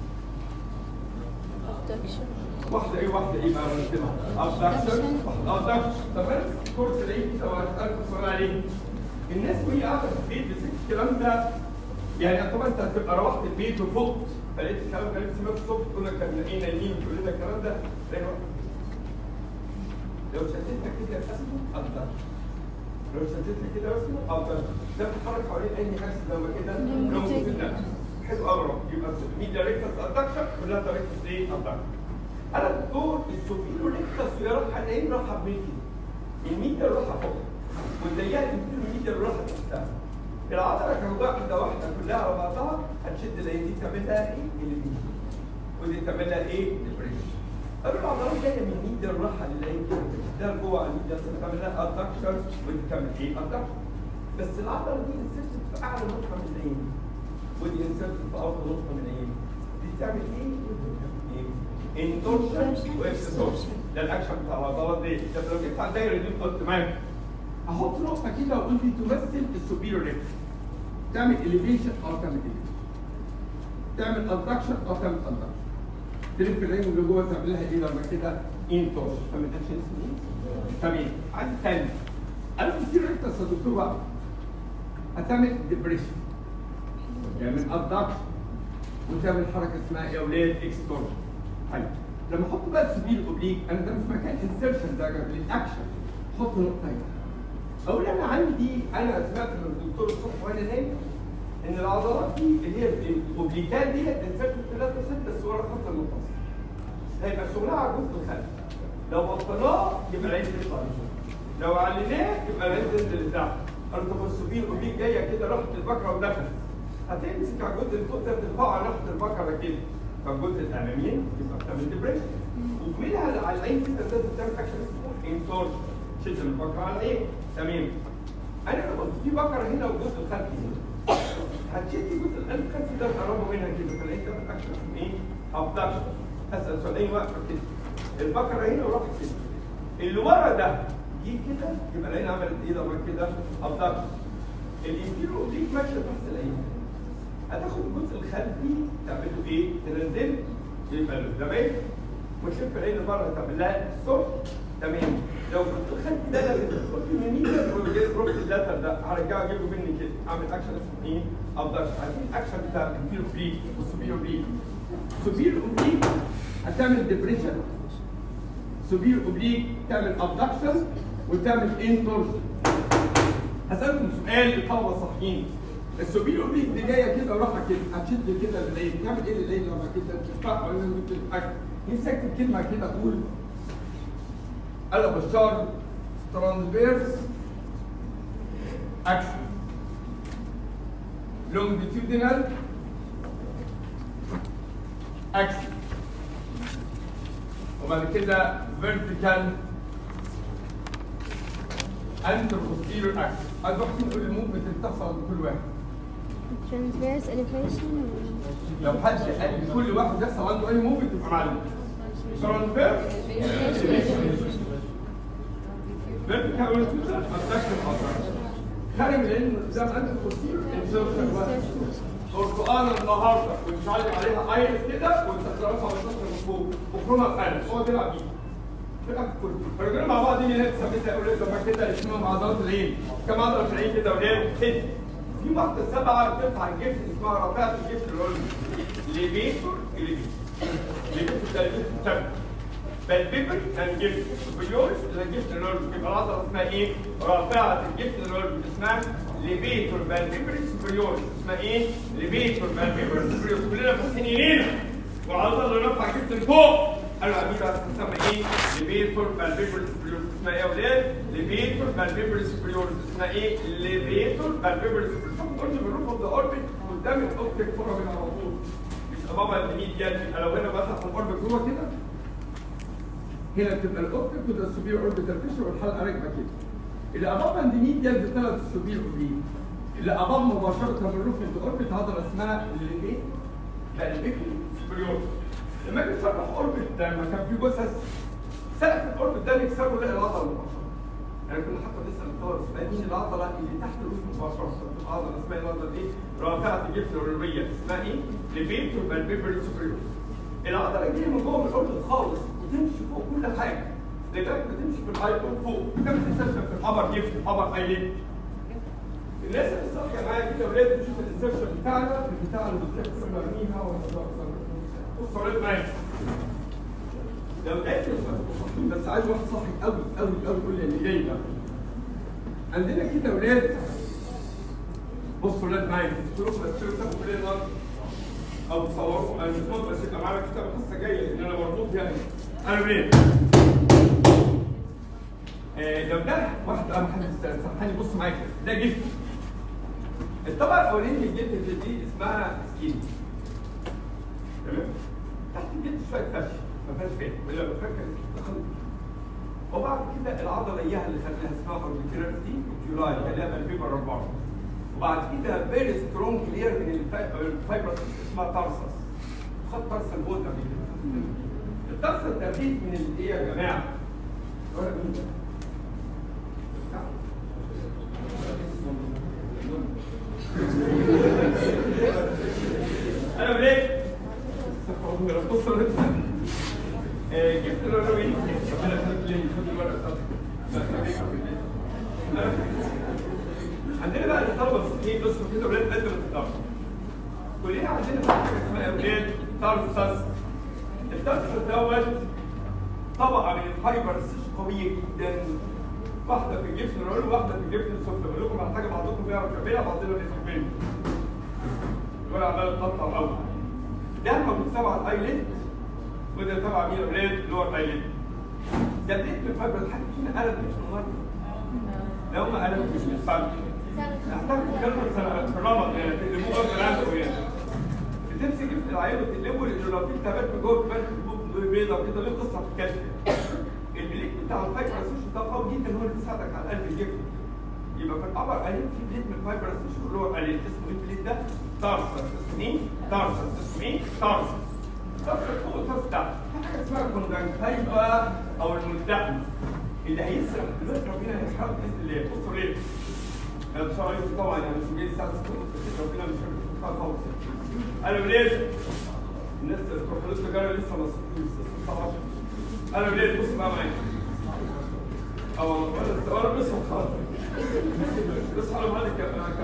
واحده ايه واحده ايه بقى ونكتبها ابدكشن ابدكشن طب انا الكورس ده ايه طب هسالكم سؤال عليه الناس وهي قاعده في البيت بس الكلام ده يعني طبعا انت هتبقى روحت البيت وفقت فلقيت الكلام ده لسه سمعت الصبح تقول لك كان ايه نايمين وتقول لنا الكلام ده تلاقي واحد. لو شدتها كده اسمه ابدكشن لو شدتها كده اسمه ابدكشن ده بتتحرك حوالين اي حاجه لما كده لو في النفس حلو قوي يبقى الميديا ريكتس ادكشن كلها طريقه ايه ادكشن انا دكتور السوبيرو ريكتس ويا راحه نايم راحه بميديا الميديا راحه فوق والضيقه الميديا راحه تحتها العضله كانوا واحده واحده كلها على بعضها هتشد العين دي تعملها ايه؟ اليمين ودي تعملها ايه؟ البريش قالوا العضلات جايه من ميديا الراحه للعين كده تشدها لجوه على الميديا تعملها ادكشن ودي تعمل ايه؟ ادكشن بس العضله دي انسرت في اعلى نقطه من العين ودي انسرت في اوطى نقطه من العين دي تعمل ايه؟ انتورشن واكستورشن ده الاكشن بتاع العضلات دي ده لو جيت على الدايره دي قلت معاك احط نقطه كده واقول دي تمثل السوبيريور ريكس تعمل اليفيشن او تعمل ايه تعمل ادكشن او تعمل ادكشن تلف العين اللي جوه تعمل لها ايه لما كده انتورشن تعمل اكشن اسمه تمام عندي تاني انا كتير ريكتس يا دكتور بقى هتعمل ديبريشن تعمل ادكشن وتعمل حركه اسمها يا اولاد اكستورشن حلو لما احط بقى السبيل اوبليك انا ده مش مكان انسرشن ده للاكشن حط نقطه هنا اقول انا عندي انا سمعت من الدكتور الصبح وانا نايم ان العضلات دي اللي هي الاوبليكات دي انسرشن 3 6 بس ورا خط المتصل هيبقى شغلها على الجزء الخلفي لو بطلناه يبقى العين تطلع لفوق لو عليناه يبقى العين تنزل لتحت قالوا طب السبيل اوبليك جايه كده راحت البكره ودخلت هتمسك على الجزء اللي فوق ده ترفعه على ناحيه البكره كده فالجزء الامامي يبقى بتعمل ديبريشن وكملها على العين كده لازم تعمل اكشن اسمه انتورشن شد البكره على العين تمام انا لو قلت في بكره هنا والجزء الخلفي هنا هتشد الجزء الخلفي ده تقربه منها كده فالعين تعمل اكشن اسمه ايه؟ ابدكشن اسال سؤالين واقفه كده البكره هنا وراحت كده اللي ورا ده جه كده يبقى العين عملت ايه لما كده ابدكشن الانفيرو اوبليك ماشيه تحت العين هتاخد الجزء الخلفي تعمله ايه؟ تنزل يبقى القدامين وتشوف العين اللي بره تعمل لها ستوب تمام لو كنت الخلفي ده لازم تدخل في يمين روبت اللاتر ده هرجعه اجيبه مني كده اعمل اكشن اسمه ايه؟ افضل عارفين الاكشن بتاع الانفيرو بريك والسوبيرو بريك سوبيرو بريك هتعمل ديبريشن سوبيرو اوبليك تعمل ابدكشن وتعمل انتورشن هسألكم سؤال للطلبه الصحيين السوبيرو اوبليك دي جايه كده وراحه كده هتشد كده للعين تعمل ايه للعين لما كده ترفعها ولا ممكن تتحكم نفسي اكتب كلمه كده اقول انا بشار ترانسفيرس اكشن لونجيتيودينال اكشن وبعد كده فيرتيكال انتر بوستيريور اكشن عايز واحد يقول لي الموفمنت اللي بتحصل عند كل واحد transverse elevation لو حد قال لي كل واحد يحصل عنده اي موفمنت يبقى معلم ترانسفيرس فيرتيكال اورينتيشن ابدكشن خارج من العلم قدام انتر بوستيريور انسيرشن برتقانه النهارده وتشعلق عليها ايرس كده وتخرجها وتخرج من فوق وكروما بقلب هو بيلعب بيه في الاخر كله الرجاله مع بعض دي اللي ثبتها اولاد لما كده اسمهم عضلات العين كم عضله في العين كده اولاد ست في واحده سبعه بترفع الجفن اسمها رافعه الجفن العلوي ليفيتور ليفيتور ليفيتور ده الجفن الثابت بالبيبر الجفن سوبريورس الجفن العلوي يبقى العضله اسمها ايه؟ رافعه الجفن العلوي اسمها ليفيتور بالبيبر سوبريورس اسمها ايه؟ ليفيتور بالبيبر سوبريورس كلنا فاتحين ايدينا والعضله اللي رافعه الجفن لفوق قالوا عميل بتسمى ايه؟ ليفيتور بالبيبر سوبريورس اسمها ايه يا اولاد؟ ليفيتور بالبيبر سوبريورس اسمها ايه؟ ليفيتور بالبيبر سوبريورس قلت بالروف اوف ذا اوربت قدام الاوبتيك فورامين على طول مش بابا الميديال يبقى لو هنا بفتح الاوربت جوه كده هنا بتبقى الاوبتيك وده السوبير اوربيتال فيشر والحلقه راكبه كده اللي اباب اند ميديال بثلاث السوبير اوبليك اللي اباب مباشره من الروف اوف ذا اوربت عضله اسمها الليفيت بالبيبر سوبريورس لما اجي اصلح اوربت ده لما كان في جثث سقف الاوربت ده نكسره نلاقي العضله مباشره يعني كنا حتى لسه الطالب اسمها مين العضله اللي تحت الروس مباشره العضله اسمها العضله ايه؟ رافعه الجفن العلويه اسمها ايه؟ ليفيتور بالبيبر سوبريور العضله دي من جوه من الاوربت خالص وتمشي فوق كل حاجه لغايه ما تمشي في الايكون فوق كم تنسى في الابر جفن الابر ايلين الناس اللي صاحيه معايا كده ولاد تشوف الانسرشن بتاعنا بتاع اللي بتلاقي كنا مرميها ولا بص عليك معايا لو لقيت بس عايز واحد صاحي قوي قوي قوي يقول لي اللي جاي ده عندنا كده ولاد بصوا ولاد معايا تروحوا تشتروا تاخدوا كليه النهارده او تصوروا انا مش مهم بس يبقى معانا كتاب قصه جايه لان انا مربوط يعني انا منين؟ آه، لو ده واحد اهم حد سامحني بص معايا كده ده جلد الطبقه الاولانيه من الجلد اللي دي اسمها سكين تمام تحت الجلد شويه فش ما فيهاش فات ولا بفكر تخلط وبعد كده العضله اياها اللي خدناها اسمها اوربيكولار دي الجولاي كلام الفيبر اربعه وبعد كده فيري سترونج كلير من الفاي- الفايبرس اسمها تارسس خد تارسس البوت قبل كده التارسس ده بيت من الايه يا جماعه؟ ولا مين ده؟ انا بليك بص آه، جبت الروين انا خدت لي خد الورقه بتاعتك عندنا بقى الطلبه الصحيين بصوا كده ولاد قد ما تقدروا كلنا عندنا حاجه اسمها اولاد تارسس التارسس دوت طبقه من الفايبرز قويه جدا واحده في الجبن الرول وواحده في الجبن السفلى بقول لكم على حاجه بعضكم بيعرف يعملها بعضنا بيخاف منها الولد عمال يتقطع الاول ده موجود تبع الايلت وده تبع مين يا اولاد اللي هو الايلت ده بليت من الفايبر حد فينا قلب مش من مره لو ما قلب مش من الفايبر احتاج كلمه سنه في رمض يعني تقلبوه غصب عنكم يعني بتمسك في العين وتقلبه لانه لو في التهابات من جوه بتبان حبوب بيضاء كده ليه قصه في الكشف البليك بتاع الفايبر اسيشن ده قوي جدا هو اللي بيساعدك على قلب الجبن يبقى في القمر قليل في بليد من الفايبر اسيشن اللي هو قليل اسمه ايه البليد ده؟ تارسس اسمه ايه؟ تارسس اسمه ايه؟ تارسس تارسس فوق التارسس ده في حاجه اسمها كونجنكتيفا او الملتحم اللي هيسرق دلوقتي ربنا هيسحبه باذن الله بصوا ليه؟ انا مش عارف طبعا يعني مش جاي الساعه 6 بس ربنا مش عارف خالص انا ولاد الناس الكوربوليس جايه لسه ما صحيش انا ولاد بص بقى معايا اه ولا ولا بس خلاص بس على مالك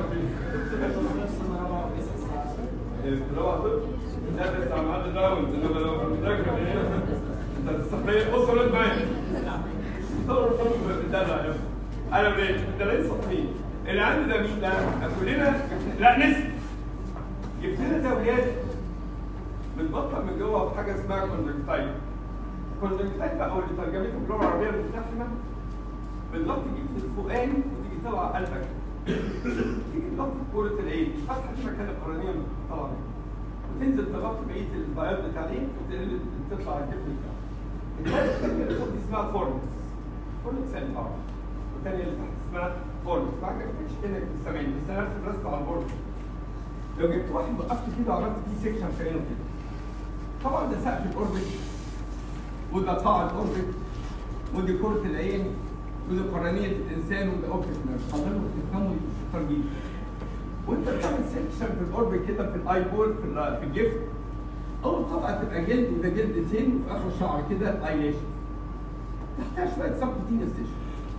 اللي هو طب لا بس على مال داون انما لو مذاكر انت تستقبل بص ولاد معايا طور طور بالدلع انا ولاد ده لسه سطحين اللي عندي ده مين ده كلنا لا نسي جبت لنا ده ولاد بنبطل من جوه بحاجه اسمها كونجكتايف كونجكتايف او اللي ترجمته باللغه العربيه المتفهمه بنضغط الجفن الفوقاني وتيجي طالعه قلبك تيجي تضغط كرة العين فتحة في مكان القرنية طالعة منها وتنزل تغطي بقية البياض بتاع العين وتقلب تطلع الجفن بتاعها الحاجة الثانية اللي فوق دي اسمها فورنكس فورنكس يعني طبعا والثانية اللي تحت اسمها فورنكس ما عجبتكش كأنك بتستمعين بس انا ارسم رسمة على البورد لو جبت واحد وقفت كده وعملت فيه سيكشن في عينه كده طبعا ده سقف الاوربت وده قاع الاوربت ودي كرة العين ودي قرنية الإنسان وده أوبتيك نيرف حضرتك تفهموا شطار جدا وأنت بتعمل سيكشن في الأوربت كده في الأي بول في ال- في الجفن أول طبقة تبقى جلد وده جلد سن وفي آخر شعر كده الأيليشن تحتها شوية سبكوتينيوس تيشو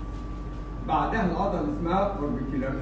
بعدها العضلة اللي اسمها اوربيكولار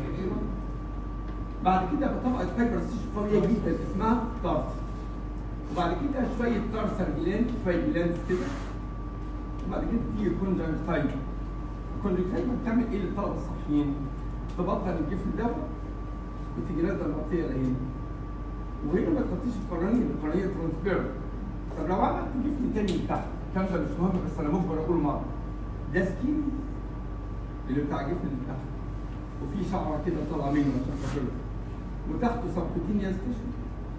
بعد كده بقى طبقة فايبر تيشو قوية جدا اسمها تارس وبعد كده شوية تارسر جلاند شوية جلاند كده وبعد كده تيجي كونجنكتايف الكونجنكتايف بتعمل ايه للطلبة الصحيين؟ تبطل الجفن ده وتيجي نازلة مغطية العين وهنا ما تغطيش القرنية القرنية ترانسبيرنت طب لو عملت جفن تاني من تحت الكلام ده مش مهم بس انا مجبر اقول مرة ده سكين اللي بتاع جفن اللي تحت وفي شعرة كده طالعة منه عشان خاطر وتحته سبكوتينيوس تيشو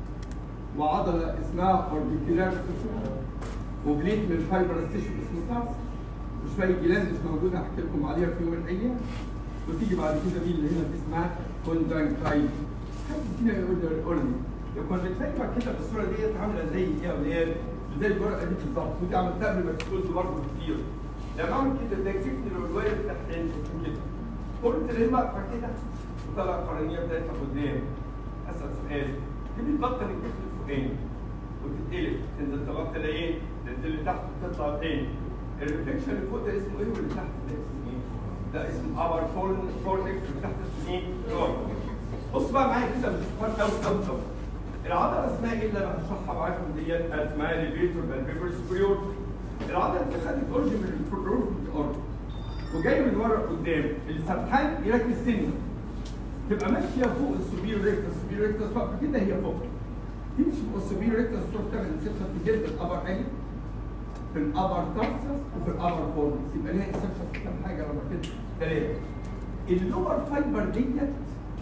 وعضلة اسمها اوربيكولار وبليت من الفايبر تيشو اسمه تارس وشوية جلاند مش موجودة هحكي لكم عليها في يوم من الأيام وتيجي بعد كده دي اللي هنا دي اسمها كونجنكتايف حد فينا يقول لي يقول لي الكونجنكتايف كده بالصورة ديت عاملة زي ايه يا ولاد؟ زي الورقة دي بالظبط ودي عملتها قبل ما تقول برضه كتير لما اعمل كده ده جبت الرواية تحت عيني كده قلت ليه واقفة كده وطلع القرنية بتاعتها قدام اسال سؤال دي بتبطل الجسم الفوقاني وتتقلب تنزل تغطي العين تنزل لتحت وتطلع تاني الريفليكشن اللي فوق ده اسمه ايه واللي تحت ده اسمه ايه؟ ده اسمه ابر فورن فورنكس اللي تحت اسمه ايه؟ لور بص بقى معايا كده مش فرق قوي قوي قوي العضله اسمها ايه اللي انا هشرحها معاكم ديت اسمها ليفيتور بالبيبر سوبريور العضله اللي خدت اورجن من الفروف اورجن وجاي من ورا قدام اللي سرحان يركز سنه تبقى ماشيه فوق السوبيرو ريكتس السوبيرو ريكتس واقفه كده هي فوق في السوبيريور ريكتس ستروك تعمل انسبشن في جلد الابر عين في الابر تارسس وفي الابر فورنس يبقى ليها انسبشن في كام حاجه لما كده ثلاثه اللور فايبر ديت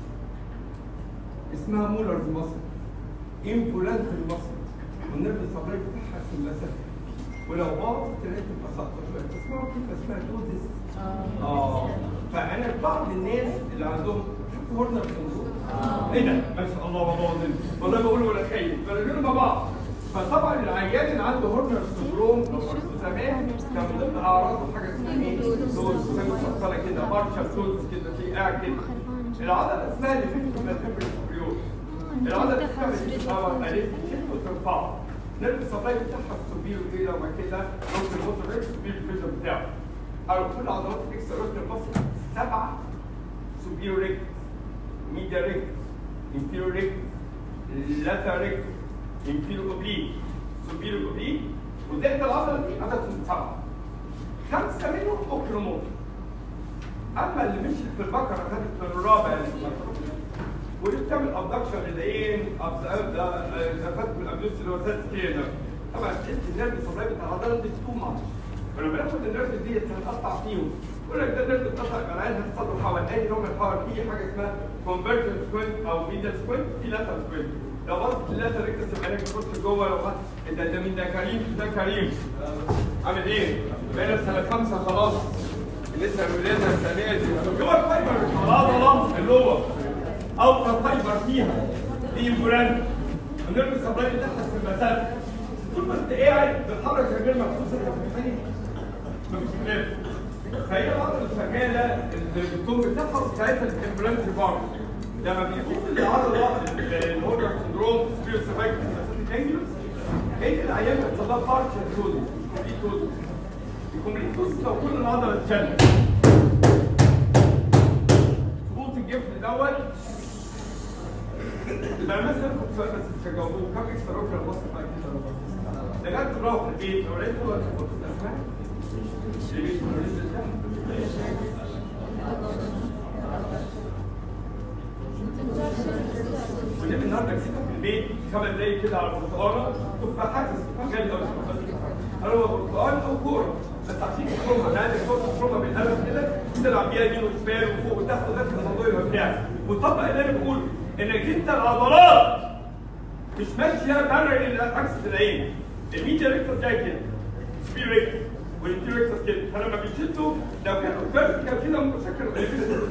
اسمها مولرز ماسل انفولانت المصل والنرد الصدري بتاعها ثلاثة ولو باظ تلاقي تبقى سقطة شوية تسمعوا كلمة اسمها توزيس اه فأنا بعض الناس اللي عندهم شوفوا هورنر سندروم ايه ده؟ ما شاء الله بابا والله بقول ولا خايف بنقول مع بعض فطبعا العيان اللي عنده هورنر سندروم لو مرسوم زمان كان من ضمن اعراضه حاجه اسمها ايه؟ توز زي مسطره كده بارشا توز كده تلاقيه قاعد كده العضله اسمها اللي فيك من الفبريور العضله اسمها اللي فيك اه الف تشد وترفعه نرد الصبايا بتاعها السوبير كده وما كده نص الموتور ريكس السوبير فيجن بتاعه او كل عضلات الاكس روتر مصر سبعه سوبير ريكس ميديا ريكس انفيريور ريكس لاتر ريكس انفيريور اوبليك سوبير اوبليك وتحت العضله دي عددهم سبعه خمسه منهم اوكلوموتور اما اللي مشيت في البقره خدت من الرابع اللي ودي بتعمل ابدكشن للعين زفات من الابدوس اللي هو سات كده طبعا تحس النيرف الصدري بتاع العضله دي تو ماتش ولما بناخد النيرف دي هنقطع فيهم يقول لك ده النيرف اتقطع يبقى العين هتحصل له حول اي نوع من الحول في حاجه اسمها كونفرجن سكوينت او ميدل سكوينت في لاتر سكوينت لو بصت اللاتر ريكتس يبقى عينك بتخش جوه لو بصت ده ده مين ده كريم ده كريم عامل ايه؟ بقينا في سنه خمسه خلاص لسه الولاده الثانيه دي جوه الفايبر العضله اللور اوطى فايبر فيها دي امبولانت النيرف السبلاي بتاعها في المسافه طول ما انت قاعد بتحرك رجل مخصوص انت في المكان مفيش كلام فهي العضله الشغاله الدكتور بتاعها بتاعتها الامبولانت بار لما بيكون العضله الهورنر سندروم سبيرو سيرفايكل انجلوس هي العيان بتحصل لها بارشل توزن كومبليت توزن الكومبليت توزن لو كل العضله اتشلت سقوط الجفن دوت يبقى مثلا كنت سؤال بس مش هجاوبه كم اكسترا روكر مصر بقى كده ده جت تروح البيت لو لقيت وقت كنت اسمع البيت ولا لسه ونبي النهارده كسبت في البيت خمس دقايق كده على البرتقاله تفاحات غالي قوي انا هو برتقال او كوره بس عشان تفرمها انا عايزك تقعد تفرمها بالقلم كده تلعب بيها يمين وشمال وفوق وتحت لغايه الموضوع يبقى بتاعك وطبق اللي انا بقوله انك انت العضلات مش ماشيه بره عكس العين الميديا ريكتور جاي كده سبير ريكتور والانتيريور ريكتور كده فلما بيشدوا لو كانوا فيرتيكال كده ممكن شكل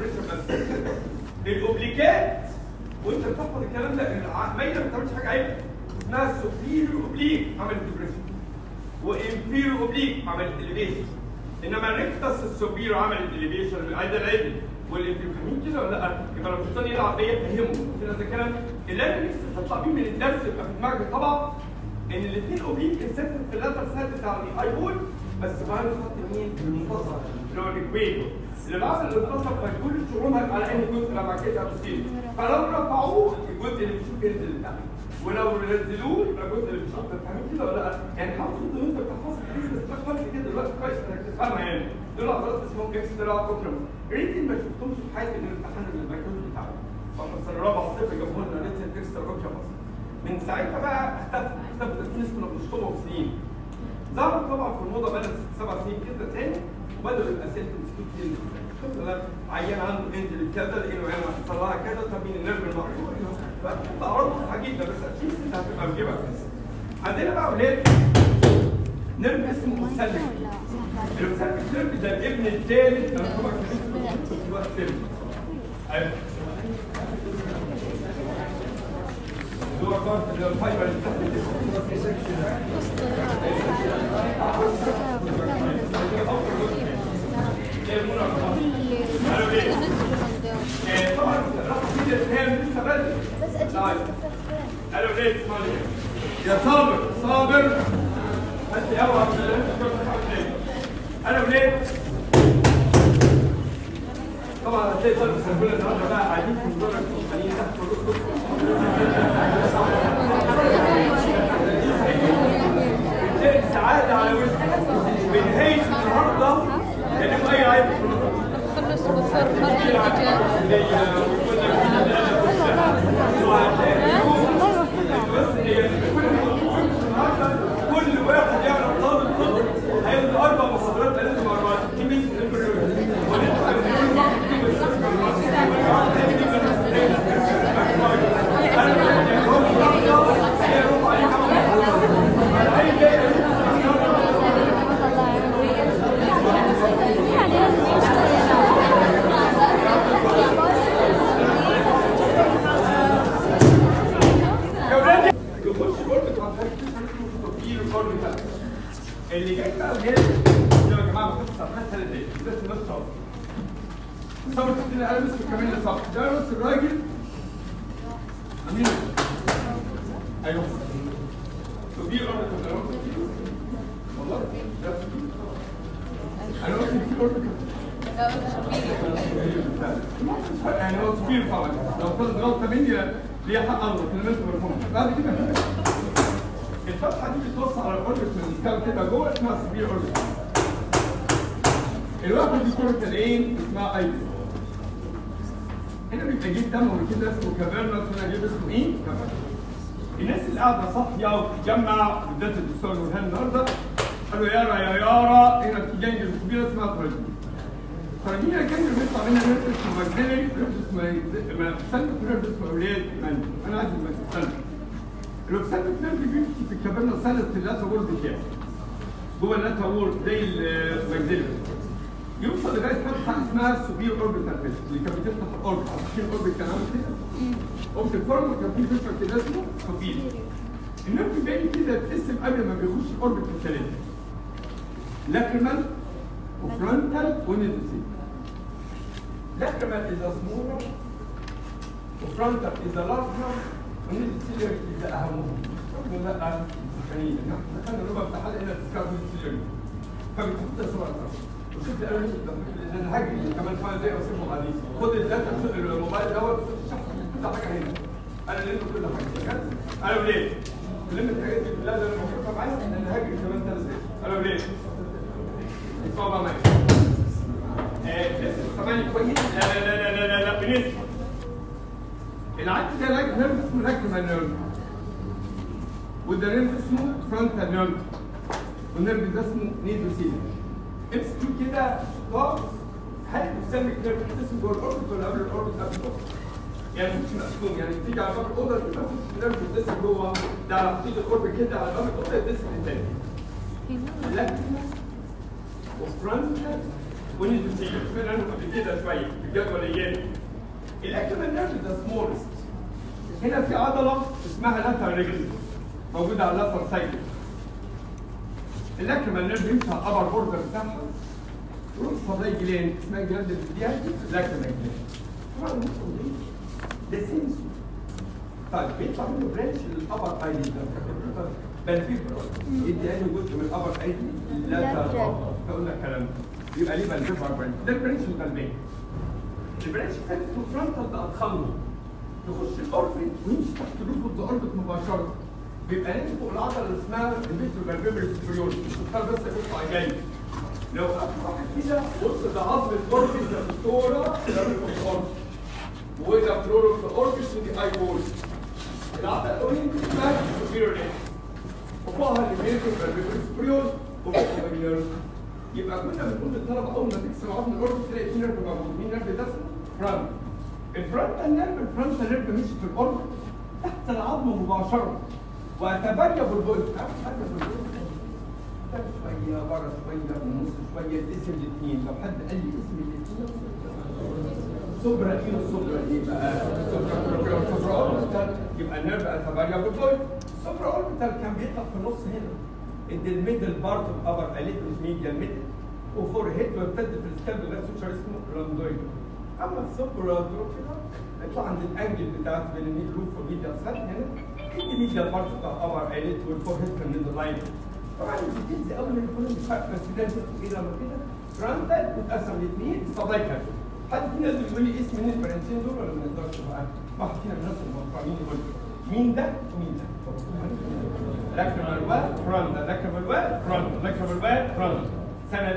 الاوبليكات وانت بتحفظ الكلام ده الميله ما بتعملش حاجه عيب اسمها سوبيريور اوبليك عملت ديبريشن وانفيريور اوبليك عملت اليفيشن انما الريكتس السوبيريور عملت اليفيشن عايز العدل واللي فاهمين كده ولا لا؟ يبقى لو الشيطان يلعب بيا فهمه كده ده كلام اللي انا نفسي تطلع بيه من الدرس يبقى في دماغك طبعا ان الاثنين اوبليك انسبت في اللاتر سايد بتاع الاي بول بس بعد خط مين؟ المنتصف اللي هو الاكويتور اللي بعد المنتصف فكل شغلهم على ان جزء لما كده تصير فلو رفعوه الجزء اللي بيشوف ينزل لتحت ولو نزلوه يبقى الجزء اللي بيشوف فاهمين كده ولا لا؟ يعني حافظ ان انت بتحفظ الحديث بس مش فاهم كده دلوقتي كويس انك تفهمها يعني دول عضلات اسمهم اكسترا كوبرم ريتن ما شفتهمش في حياتي من الامتحان الميكروب بتاعه فمن السنه الرابعه صفر جابوا لنا ريتن اكسترا كوبرم من ساعتها بقى اختفت اختفت الناس كنا بنشطبهم سنين ظهر طبعا في الموضه بقى سبع سنين كده تاني وبدأوا الاسئله تمسكوا كتير عيان عنده انجل كذا لانه انا حصل لها كذا طب مين النرف المقطوع فاعراض واضحه جدا بس اكيد انت هتبقى بجيبها عندنا بقى اولاد نرف اسمه مسلك المسلك نرف ده الابن الثالث انا طبعا كنت الوقت سلم ايوه دور كارت الفايبر اللي تحت طبعا رقم كده هي لسه بدري بس اجيب طيب. بس الو ليه اسمعني يا صابر صابر انت اوعى الو ليه طبعا هتلاقي طالب سنبول النهارده بقى قاعدين في مدرج مستنيين تحت بتلاقي السعاده على وشك بنهايه النهارده كانوا اي عيب خلص بفر مرة بص هي صبر تديني انا مسك كمان اللي صبر ده نص الراجل عاملين ايوه تبيع اوربت والله ده انا قلت في اوربت يعني هو كبير طبعا لو طلعت غلطه مني ليها حق الله كلمات مرفوعه بعد كده الفتحه دي بتوصل على الاوربت من السكال كده جوه اسمها سبير اوربت الواحد دي كره العين اسمها ايدي هنا بيبقى جيب دم كده اسمه كافيرنس هنا جيب اسمه ايه؟ كافيرنس الناس اللي قاعده صاحيه وبتتجمع بالذات الدكتور نورهان النهارده قالوا يارا يا يارا هنا في جنجل كبيره اسمها تراجيديا تراجيديا الجنجل بيطلع منها نيرف اسمه ماجنيري نيرف اسمه سلك نيرف اسمه اولاد ماني انا عايز المسلك الوكسالك نيرف بيمشي في الكافيرنس سالة اللاتا وورد كده جوه اللاتا وورد زي الماجنيري يوصل لغايه فتحه اسمها السوبير اوربيتال فيس اللي كانت بتفتح الاوربت عارفين الاوربت كان عامل كده؟ اوربت فورم كان فيه فيشر كده اسمه سوبير النيرف باين كده بتقسم قبل ما بيخش الاوربت الثلاثه لاكريمال وفرونتال ونيزوسي لاكريمال اذا سمولر وفرونتال اذا لارجر ونيزوسيلر اذا اهمهم لا سخنين دخلنا الربع بتاع حلقه هنا تذكر نيزوسيلر فبتحط صور وشفت انا مش انا هجري كمان خمس دقايق واسيبه بعدين خد الداتا الموبايل دوت كل حاجه هنا انا لمت كل حاجه انا وليه لمت الحاجات دي كلها ده انا بفكر معايا انا هجري كمان ثلاث دقايق انا وليه اسمعوا بقى معايا آه، لسه سامعني كويس لا لا لا لا لا لا بنسبه العكس ده لاك نيرف اسمه لاكريمال نيرف وده نيرف اسمه فرونتال نيرف والنيرف ده اسمه نيدوسيلر امسكوا كده خالص هل بتسمي كده بتحس جوه الاوربت ولا قبل الاوربت قبل الاوربت؟ يعني مش مقسوم يعني بتيجي على باب الاوضه تبقى مفيش نيرف بتدس جوه ده على خطوط الاوربت كده على باب الاوضه يدس الثاني لاكتيما وفرونتال ونيزوسيلر سمعنا عنه قبل كده شويه في الجدول الايامي الاكتيما نيرف ده سمولست هنا في عضله اسمها لاتر ريجل موجوده على اللاتر سايكل اللاكريمال نيرف بيمشي على الابر بوردر بتاعها يروح صداي جلاند اسمها جلاند دي لاكريمال جلاند طبعا المفروض دي ده سنسو طيب بيطلع منه برانش للابر اي دي ده بالفيبر يدي انه جزء من الابر اي دي لا ترى هقول لك الكلام ده يبقى ليه بالفيبر برانش ده البرانش الغلبان البرانش الثاني اسمه فرونتال ده اضخمه يخش الاوربت ويمشي تحت روف الاوربت مباشره بيبقى نازل فوق العضله اللي اسمها الفيترو فالفيبري سوبريور السكر بس بيطلع جاي لو قفل واحد كده بص ده عظم الاوربت ده الدكتوره ده الاوربت وده فلورو في الاوربت ودي اي وول العضله الاولانيه دي اسمها سوبريور ليد وفوقها الفيترو فالفيبري سوبريور وفوقها النيرف يبقى كنا بنقول للطلبه اول ما تكسر عظم الاوربت تلاقي في نيرف موجود مين نيرف ده اسمه فرونت الفرونتال نيرف الفرونتال نيرف مشي في الاوربت تحت العظم مباشره وتبريب البول حاجه في البول شويه بره شويه في النص شويه الاسم الاثنين لو حد قال لي اسم الاثنين سوبرا ايه سوبرا يبقى سوبرا بروكيور سوبرا اوربيتال يبقى النيرف تبريب البول سوبرا اوربيتال كان بيطلع في النص هنا ادي الميدل بارت اوف ابر اليتروس ميديا ميدل وفور هيد ويمتد في السكاب لغايه سوشيال اسمه راندويد اما السوبرا بروكيور يطلع عند الانجل بتاعت بين الميد روف والميديا سات هنا الميديا بارت بتاع ابر ايليت والفور هيد في الميدل لاين طبعا بتدي اول ما يكون الفرق بس ده ايه لما كده فرونتال وتقسم لاثنين سبايكال حد فينا يقدر يقول لي اسم مين الفرنسيين دول ولا ما نقدرش بقى؟ واحد فينا من الناس المحترمين يقول لي مين ده ومين ده؟ لاكريمال وال فرونتال لاكريمال وال فرونتال لاكريمال وال فرونتال سنة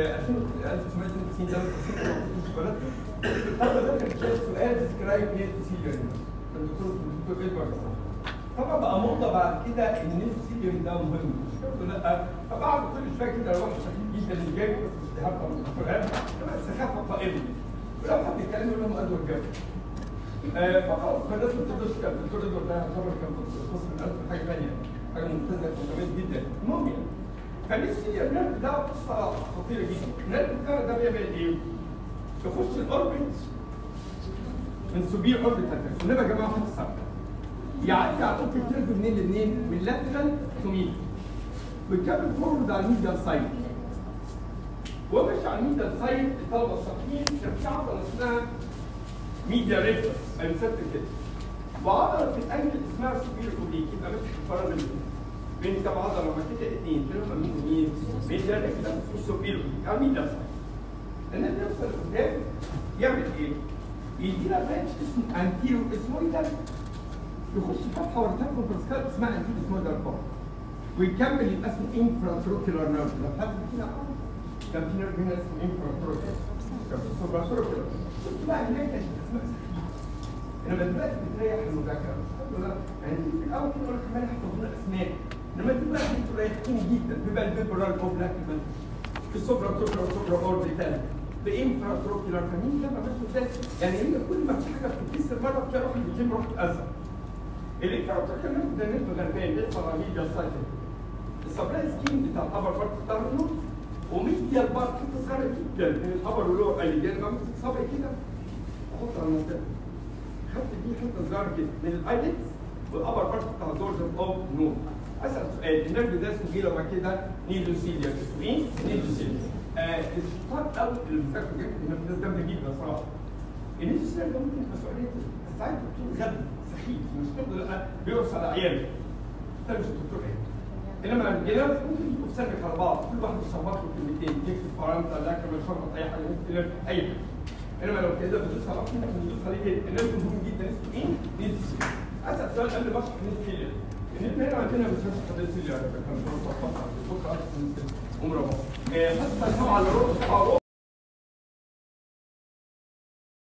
1992 ده ولد الطلبة ده كان شايف سؤال ديسكرايب هي سيجر الدكتور الدكتور ادوارد طبعا بقى موضه بعد كده ان السيجر ده مهم مش كده لا فبعد كل شويه كده اروح شديد جدا اللي جاي بس مش هبقى من القران طبعا السخافه قائمه ولو حد يتكلم يقول لهم ادوارد جاب فخلاص فالناس ما تقدرش كان الدكتور ادوارد ده يعتبر كان قسم القلب حاجه ثانيه حاجه ممتازه متميز جدا المهم يعني فالسيجر ده قصه خطيره جدا النرد بتاعنا ده بيعمل ايه؟ يخش الاوربت من سوبير اوربيتال والنبي يا جماعه خد السبب يعدي على الاوربت تيرف منين لمنين؟ من لاترال تو ميد ويكمل فورورد على الميديال سايد وهو ماشي على الميديال سايد الطلبه الصحيين كان في عضله اسمها ميديا ريكتس هنسبت كده وعضله في الانجل اسمها سوبير اوبليك يبقى ماسك الفراغ اللي بين كام عضله لما كده اثنين كده مين مين ميديا ريكتس والسوبير اوبليك او ميديا سايد لان بيوصل قدام يعمل ايه؟ يدينا برانش اسمه انتيرو اسمويدال يخش فتحه ورا كونفرسكال اسمها انتيرو اسمويدال بار ويكمل يبقى اسمه انفراتروكيولار نيرف لو حد فينا عارف كان في نيرف هنا اسمه انفراتروكيولار كان في سوبراتروكيولار شفت بقى هناك كانت اسمها سخيفه انما دلوقتي بتريح المذاكره الحمد لله يعني في الاول كده ولا كمان حفظونا اسماء انما دلوقتي انتوا رايحين جدا بيبقى البيبرال اوبلاك في السوبراتروكيولار سوبرا اوربيتال بانفراتروكيولار فاهمين ده ما ازاي يعني هي كل ما في حاجه بتتكسر مره بتروح الجيم رحت ازرق الانفراتروكيولار ده نسبه غالبيه بيطلع على ميديا سايكل السبلاي سكين بتاع الابر بارت بتاع النور وميديا بارت حته صغيره جدا من الابر واللور قال يعني لما امسك صبعي كده احط على المنطقه خدت دي حته صغيره كده من الايلتس والابر بارت بتاع الدورز اوف نور اسال سؤال النرف ده اسمه ايه لما كده نيدوسيليا اسمه ايه؟ نيدوسيليا آه الشطار قوي اللي بذاكره جدا ان في ناس جامده جدا صراحه النيدوسيليا ده ممكن يبقى سؤالين بس ساعات الدكتور غبي سخيف مش كده لا بيرقص على عياله ده مش الدكتور ايه انما الجناب ممكن يبقوا في سنك على بعض كل واحد يصمت له كلمتين يكتب فرنسا ذاكر يشرط اي حاجه يكتب اي حاجه انما لو كده بتدوس على واحد بتدوس عليه كده الناس مهم جدا اسمه ايه؟ نيدس اسال سؤال قبل ما اشرح نيدس كيليا ان احنا هنا عندنا بنشرح قضيه سيليا على فكره بكره اكتر من كده عمره حتى النوع على الروح